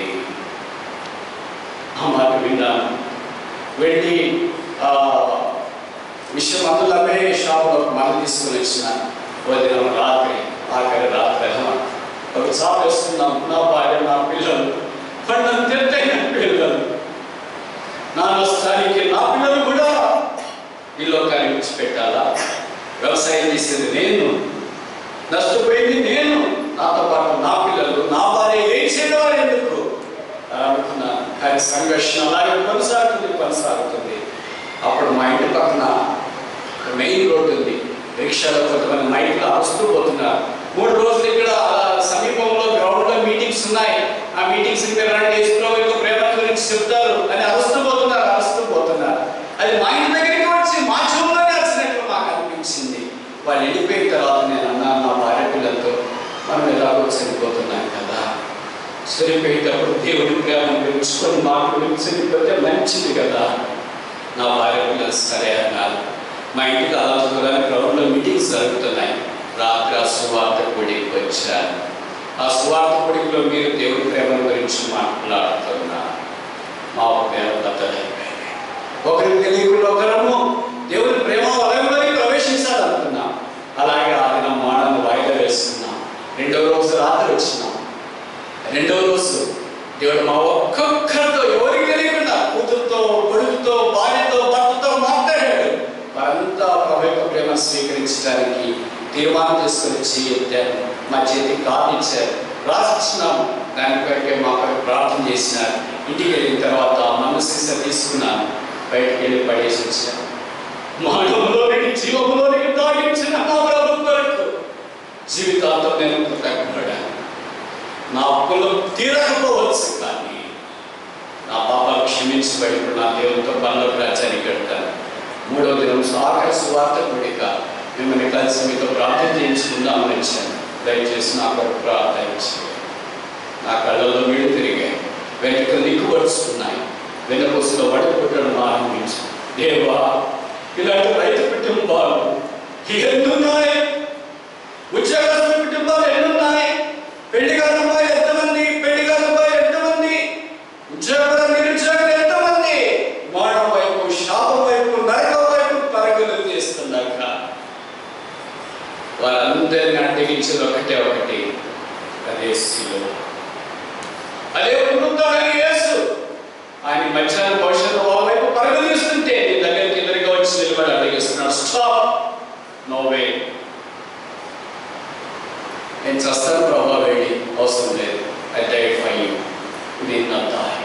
ఆ మాట విన్నాను వెళ్ళి ఆ, విషయం అందులమే షాపులో మనం తీసుకుని వచ్చిన వదిన రాత్రి ఆఖరి రాత్రి ఒక చాపేస్తున్నాం నా భార్య నా పిల్లలు పండుగ తింటే నా పిల్లలు నా నష్టానికి నా పిల్లలు కూడా ఈ లోకాన్ని విడిచిపెట్టాలా వ్యవసాయం చేసేది నేను నష్టపోయింది నేను నాతో పాటు నా పిల్లలు నా భార్య ఏం చేయడం ఎందుకు అని అనుకున్నాను కానీ సంఘర్షణ అలాగే కొనసాగుతుంది కొనసాగుతుంది అప్పుడు మా ఇంటి పక్కన మెయిన్ రోడ్ ఉంది రిక్షాలో కొంతమంది మైక్లో అరుస్తూ పోతున్నారు మూడు రోజులు ఇక్కడ అలా సమీపంలో గ్రౌండ్ లో మీటింగ్స్ ఉన్నాయి ఆ మీటింగ్స్ మీరు రండి యేసుప్రభు యొక్క ప్రేమ గురించి చెప్తారు అని అరుస్తూ పోతున్నారు అరుస్తూ పోతున్నారు అది మా ఇంటి దగ్గరికి వచ్చి మా చెవులోనే వచ్చినట్లు మాకు అనిపించింది వాళ్ళు వెళ్ళిపోయిన తర్వాత నేను అన్నాను నా భార్య పిల్లలతో మనం ఎలాగో చనిపోతున్నాం కదా చనిపోయేటప్పుడు దేవుడి ప్రేమను పెంచుకొని మా గురించి చనిపోతే మంచిది కదా నా భార్య పిల్లలు సరే అన్నారు మా ఇంటికి అలా చూడడానికి గ్రౌండ్లో మీటింగ్స్ జరుగుతున్నాయి రాత్రి ఆ సువార్త కూడికి వచ్చాను ఆ సువార్త కూడికలో మీరు దేవుడి ప్రేమ గురించి మాట్లాడుతున్నారు మా ప్రేమ బద్దలైపోయింది ఒకరికి తెలియకుండా ఒకరము దేవుడి ప్రేమ వలయంలోకి ప్రవేశించాలనుకున్నాం అలాగే ఆ దినం మాడను వాయిదా వేస్తున్నాం రెండవ రోజు రాత్రి వచ్చినాం రెండవ రోజు దేవుడు మా ఒక్కొక్కరితో ఎవరికి తెలియకుండా కూతురుతో కొడుకుతో భార్యతో భర్తతో మాట్లాడాడు వారంతా ప్రభు యొక్క ప్రేమ స్వీకరించడానికి తీర్మానం చేసుకొని చేయొద్దారు మా చేతికి కార్డు ఇచ్చారు రాసిచ్చినాం దాని కొరకే మా కొరకు ప్రార్థన చేసినారు ఇంటికి వెళ్ళిన తర్వాత మనసు తీసుకున్నాను బయటికి వెళ్ళి పడేసి వచ్చాను మానవులోనికి జీవములోనికి తాగించిన నా ప్రభు కొరకు జీవితాంతం నేను కృతజ్ఞపడాను నా అప్పులు తీరకపోవచ్చు కానీ నా పాపాలు క్షమించబడి ఇప్పుడు నా దేవునితో పనులకు రాజ్యానికి వెళ్తాను మూడవ దినం సాగర సువార్త కూడిక మిమ్మల్ని కలిసి మీతో ప్రార్థన చేయించుకుందామని వచ్చాను దయచేసి నా కొరకు ప్రార్థించి నా కళ్ళల్లో నీళ్లు తిరిగాయి వెనుక నిక్కుపరుచుకున్నాయి వెనుకొస్తులో వడపుట్టడం ఆరంభించు దేవా ఇలాంటి రైతు కుటుంబాలు ఎన్నున్నాయి ఉద్యోగస్తుల కుటుంబాలు ఎన్నున్నాయి పెళ్లి కాని అమ్మాయి ఎంతమంది పెళ్లి కాని అబ్బాయి ఎంతమంది ఉద్యోగుల నిరుద్యోగులు ఎంతమంది మాడం వైపు శాపం వైపు నరకం వైపు పరుగులు తీస్తున్నాక వారందరిని అడ్డగించేది ఒకటే ఒకటి అదే శిలువ అదే పునరుద్ధారణ యేసు ఆయన మధ్యాహ్నం భవిష్యత్తు వాళ్ళ వైపు పరుగులు తీస్తుంటే నీ దగ్గరికి ఎదురుగా వచ్చి నిలబడి అడిగిస్తున్నాడు స్టాప్ నో వే నేను చస్తాను ప్రభావ వేడి అవసరం లేదు ఐ డైట్ ఫై యూ నేను నా దారి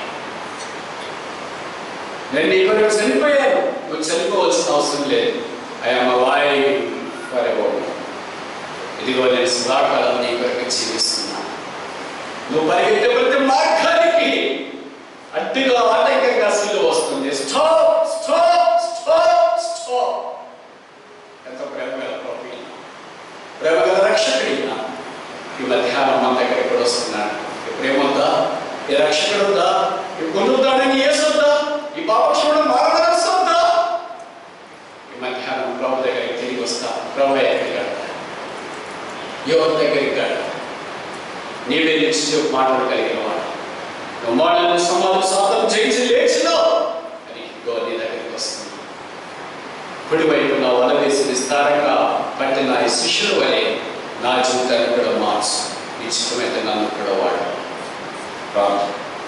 నేను నీ కొరకు చనిపోయాను నువ్వు చనిపోవలసిన అవసరం లేదు ఐఎమ్ వాయ్ ఫర్ ఎవర్ ఇదిగో నేను సదాకాలం నీ కొరకు జీవిస్తున్నాను నువ్వు పరిగెత్తే ప్రతి మార్గానికి అడ్డుగా ఆటంకంగా సిల్లు వస్తుంది స్టాప్ స్టాప్ స్టాప్ స్టాప్ ఎంత ప్రేమ గల ప్రభు ఈయన. ప్రేమ గల రక్షకుడు ఈయన. ఈ మధ్యాహ్నం మన దగ్గర కూడా వస్తున్నాడు ఈ ప్రేమ ఉందా ఈ రక్షకుడు ఉందా ఈ పొందుతాడని ఏసొద్దా ఈ పాపక్షముడు మారదనసు ఉందా ఈ మధ్యాహ్నం ప్రభు దగ్గరికి తిరిగి వస్తా ప్రభు ఎక్కడికి కడతా యువత దగ్గరికి కడతా నీవే నిశ్చయ మాటలు కలిగిన వాడు నువ్వు మాటలను సమాధి సాధన చేసి లేచినావు అని ఇదిగో నీ దగ్గరికి వస్తుంది కుడివైపు నా వల వేసి విస్తారంగా పట్టిన ఈ శిష్యుల వలె నా జీవితాన్ని కూడా మార్చు నిశ్చితమైతే నన్ను కూడా వాడు ప్రార్థన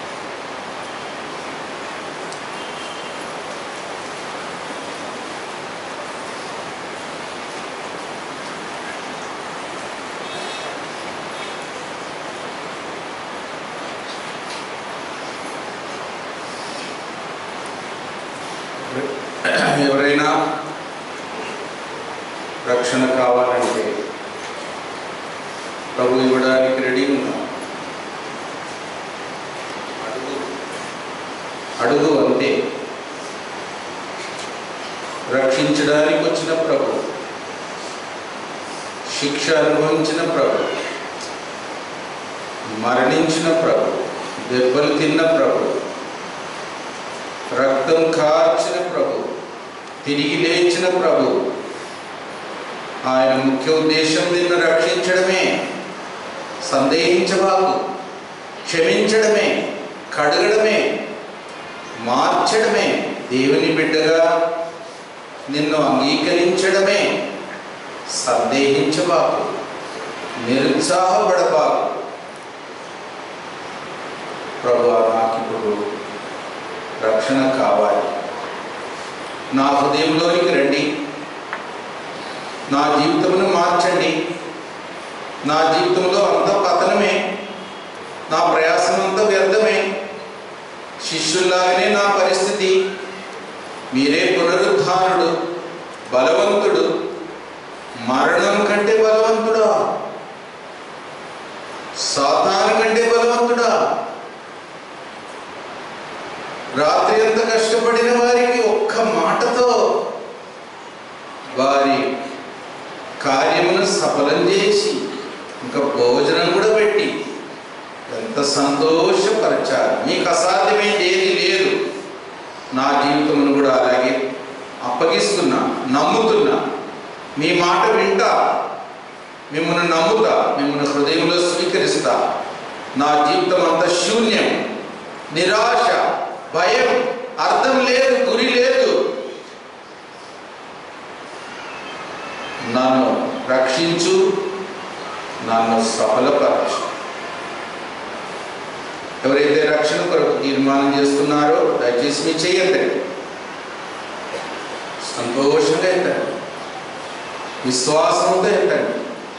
ఎవరైనా రక్షణ కావాలంటే ప్రభు ఇవ్వడానికి రెడీ ఉన్నాం అడుగు అడుగు అంతే రక్షించడానికి వచ్చిన ప్రభు శిక్ష అనుభవించిన ప్రభు మరణించిన ప్రభు దెబ్బలు తిన్న ప్రభు రక్తం కార్చిన ప్రభు తిరిగి లేచిన ప్రభు ఆయన ముఖ్య ఉద్దేశం నిన్ను రక్షించడమే సందేహించబాకు క్షమించడమే కడగడమే మార్చడమే దేవుని బిడ్డగా నిన్ను అంగీకరించడమే సందేహించబాకు నిరుత్సాహపడబాకు ప్రభు నాకు ఇప్పుడు రక్షణ కావాలి నా హృదయంలోనికి రండి నా జీవితమును మార్చండి నా జీవితంలో అంత పతనమే నా ప్రయాసం అంతా వ్యర్థమే శిష్యుల్లాగానే నా పరిస్థితి మీరే పునరుద్ధారుడు బలవంతుడు మరణం కంటే బలవంతుడా సాతాను కంటే బలవంతుడా రాత్రి అంత కష్టపడిన వారికి ఒక్క మాటతో వారి కార్యమును సఫలం చేసి ఇంకా భోజనం కూడా పెట్టి ఎంత సంతోషపరచారు మీకు అసాధ్యమైంది ఏది లేదు నా జీవితమును కూడా అలాగే అప్పగిస్తున్నా నమ్ముతున్నా మీ మాట వింటా మిమ్మల్ని నమ్ముతా మిమ్మల్ని హృదయంలో స్వీకరిస్తా నా జీవితం అంత శూన్యం నిరాశ భయం అర్థం లేదు గురి లేదు నన్ను రక్షించు నన్ను సఫలపరచు ఎవరైతే రక్షణ కొరకు తీర్మానం చేస్తున్నారో దయచేసి మీ చెయ్యండి సంతోషంగా ఎత్తండి విశ్వాసంతో ఎత్తండి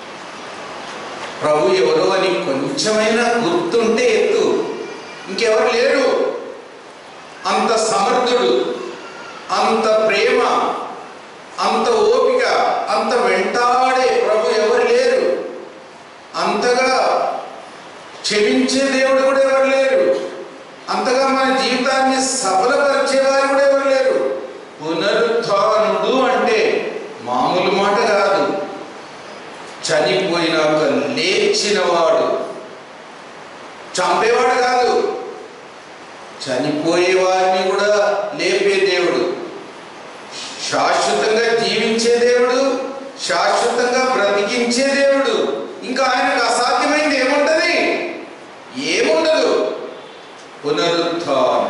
ప్రభు ఎవరో అని కొంచెమైనా గుర్తుంటే ఎత్తు ఇంకెవరు లేరు అంత సమర్థుడు అంత ప్రేమ అంత ఓపిక అంత వెంటాడే ప్రభు ఎవరు లేరు అంతగా క్షమించే దేవుడు కూడా ఎవరు లేరు అంతగా మన జీవితాన్ని సఫలపరిచేవారు కూడా ఎవరు లేరు పునరుత్థానుడు అంటే మామూలు మాట కాదు చనిపోయినాక లేచినవాడు చంపేవాడు కాదు చనిపోయే వారిని కూడా లేపే దేవుడు శాశ్వతంగా జీవించే దేవుడు శాశ్వతంగా బ్రతికించే దేవుడు ఇంకా ఆయనకు అసాధ్యమైంది ఏముంటది ఏముండదు పునరుత్థానం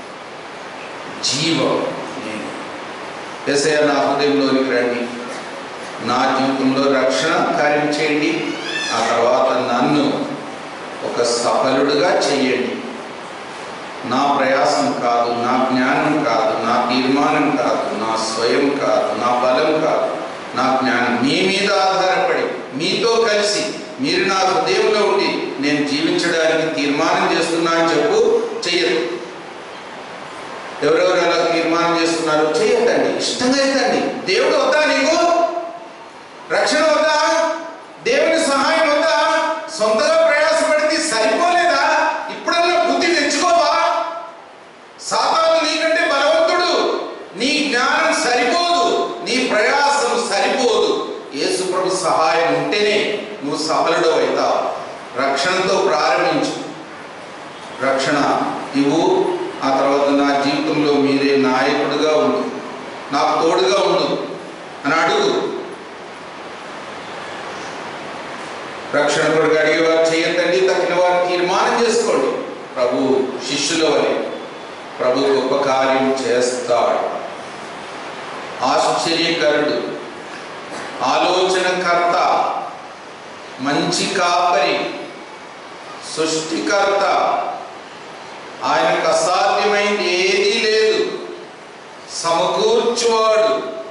జీవం నేను ఎసయ నా హృదయంలోనికి రండి నా జీవితంలో రక్షణ కార్యం చేయండి ఆ తర్వాత నన్ను ఒక సఫలుడుగా చేయండి నా ప్రయాసం కాదు నా జ్ఞానం కాదు నా తీర్మానం కాదు నా స్వయం కాదు నా బలం కాదు నా జ్ఞానం మీ మీద ఆధారపడి మీతో కలిసి మీరు నా హృదయంలో ఉండి నేను జీవించడానికి తీర్మానం చేస్తున్నా అని చెప్పు చెయ్యదు ఎవరెవరు అలా తీర్మానం చేస్తున్నారు చేయొద్దండి ఇష్టంగా ఎత్తండి దేవుడు వద్దా నీకు రక్షణ వద్దా దేవుని సహాయం వద్దా సొంతగా ప్రయాసపడితే సరిపోలేదా ఇప్పుడన్నా బుద్ధి తెచ్చుకోవా సాతాను నీకంటే బలవంతుడు నీ జ్ఞానం సరిపోదు నీ ప్రయాసం సరిపోదు యేసు ప్రభు సహాయం ఉంటేనే నువ్వు సఫలుడు అవుతావు రక్షణతో ప్రారంభించు రక్షణ ఇవ్వు ఆ తర్వాత నా జీవితంలో మీరే నాయకుడిగా ఉండు నాకు తోడుగా ఉండు అని అడుగు రక్షణ కొరకు అడిగేవారు చేయొద్దండి తగిన వారు తీర్మానం చేసుకోండి ప్రభు శిష్యుల వలె ప్రభు గొప్ప కార్యం చేస్తాడు ఆశ్చర్యకరుడు ఆలోచనకర్త మంచి కాపరి సృష్టికర్త ఆయనకు అసాధ్యమైంది ఏదీ లేదు సమకూర్చువాడు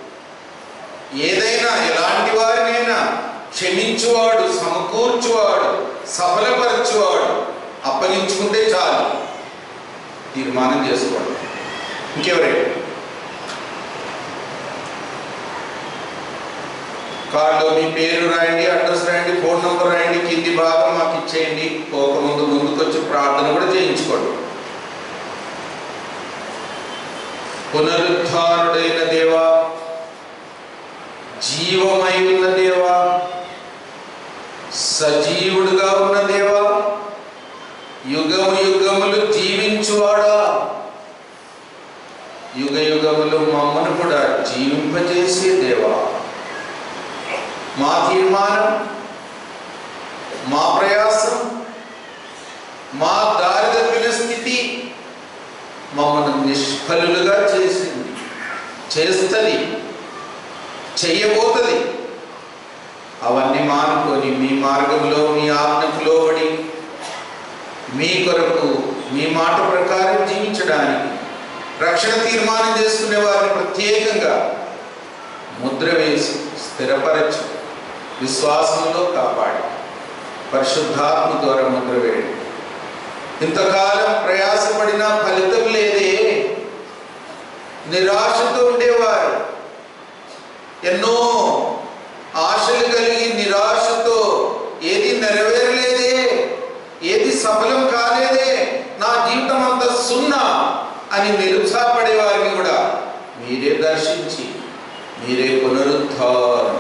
ఏదైనా ఎలాంటి వారినైనా క్షమించువాడు సమకూర్చువాడు సఫలపరచువాడు అప్పగించుకుంటే చాలు తీర్మానం చేసుకోండి ఇంకెవరైనా కార్డులో మీ పేరు రాయండి అడ్రస్ రాయండి ఫోన్ నెంబర్ రాయండి కింది భాగం మాకు ఇచ్చేయండి పోకముందు ముందుకొచ్చి ప్రార్థన కూడా చేయించుకోండి పునరుద్ధారుడైన దేవా జీవమై ఉన్న దేవా సజీవుడుగా ఉన్న దేవా యుగము యుగములు జీవించువాడా యుగ యుగములు మమ్మను కూడా జీవింపజేసే దేవా మా తీర్మానం మా ప్రయాసం మా దారి తప్పిన స్థితి మమ్మల్ని నిష్ఫలులుగా చేసింది చేస్తుంది చెయ్యబోతుంది అవన్నీ మానుకొని మీ మార్గంలో మీ ఆజ్ఞకు లోబడి మీ కొరకు మీ మాట ప్రకారం జీవించడానికి రక్షణ తీర్మానం చేసుకునే వారిని ప్రత్యేకంగా ముద్ర వేసి స్థిరపరచి విశ్వాసంలో కాపాడి పరిశుద్ధాత్మ ద్వారా ముద్ర వేయండి ఇంతకాలం ప్రయాసపడినా ఫలితం లేదే నిరాశతో ఉండేవారు ఎన్నో ఆశలు కలిగి నిరాశతో ఏది నెరవేరలేదే ఏది సఫలం కాలేదే నా జీవితం అంతా సున్నా అని నిరుత్సాహపడే వారిని కూడా మీరే దర్శించి మీరే పునరుద్ధారం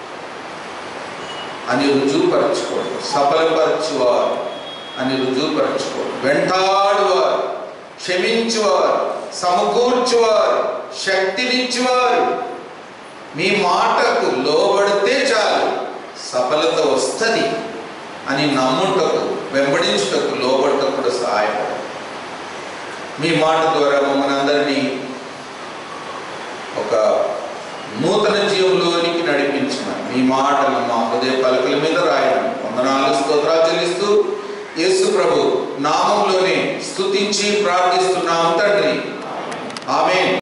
అని రుజువుపరచుకోండి సఫలపరచువారు అని రుజువుపరచుకోండి వెంటాడువారు క్షమించువారు సమకూర్చువారు శక్తినిచ్చువారు మీ మాటకు లోబడితే చాలు సఫలత వస్తుంది అని నమ్ముటకు వెంబడించుటకు లోబడుటకు కూడా సహాయపడు మీ మాట ద్వారా మమ్మల్ని అందరినీ ఒక నూతన జీవంలోనికి నడిపించిన మీ మాటలు మా హృదయ పలకల మీద రాయడం వందనాలు స్తోత్రాలు చెల్లిస్తూ యేసు ప్రభు నామంలోనే స్తుతించి ప్రార్థిస్తున్నాం తండ్రి ఆమె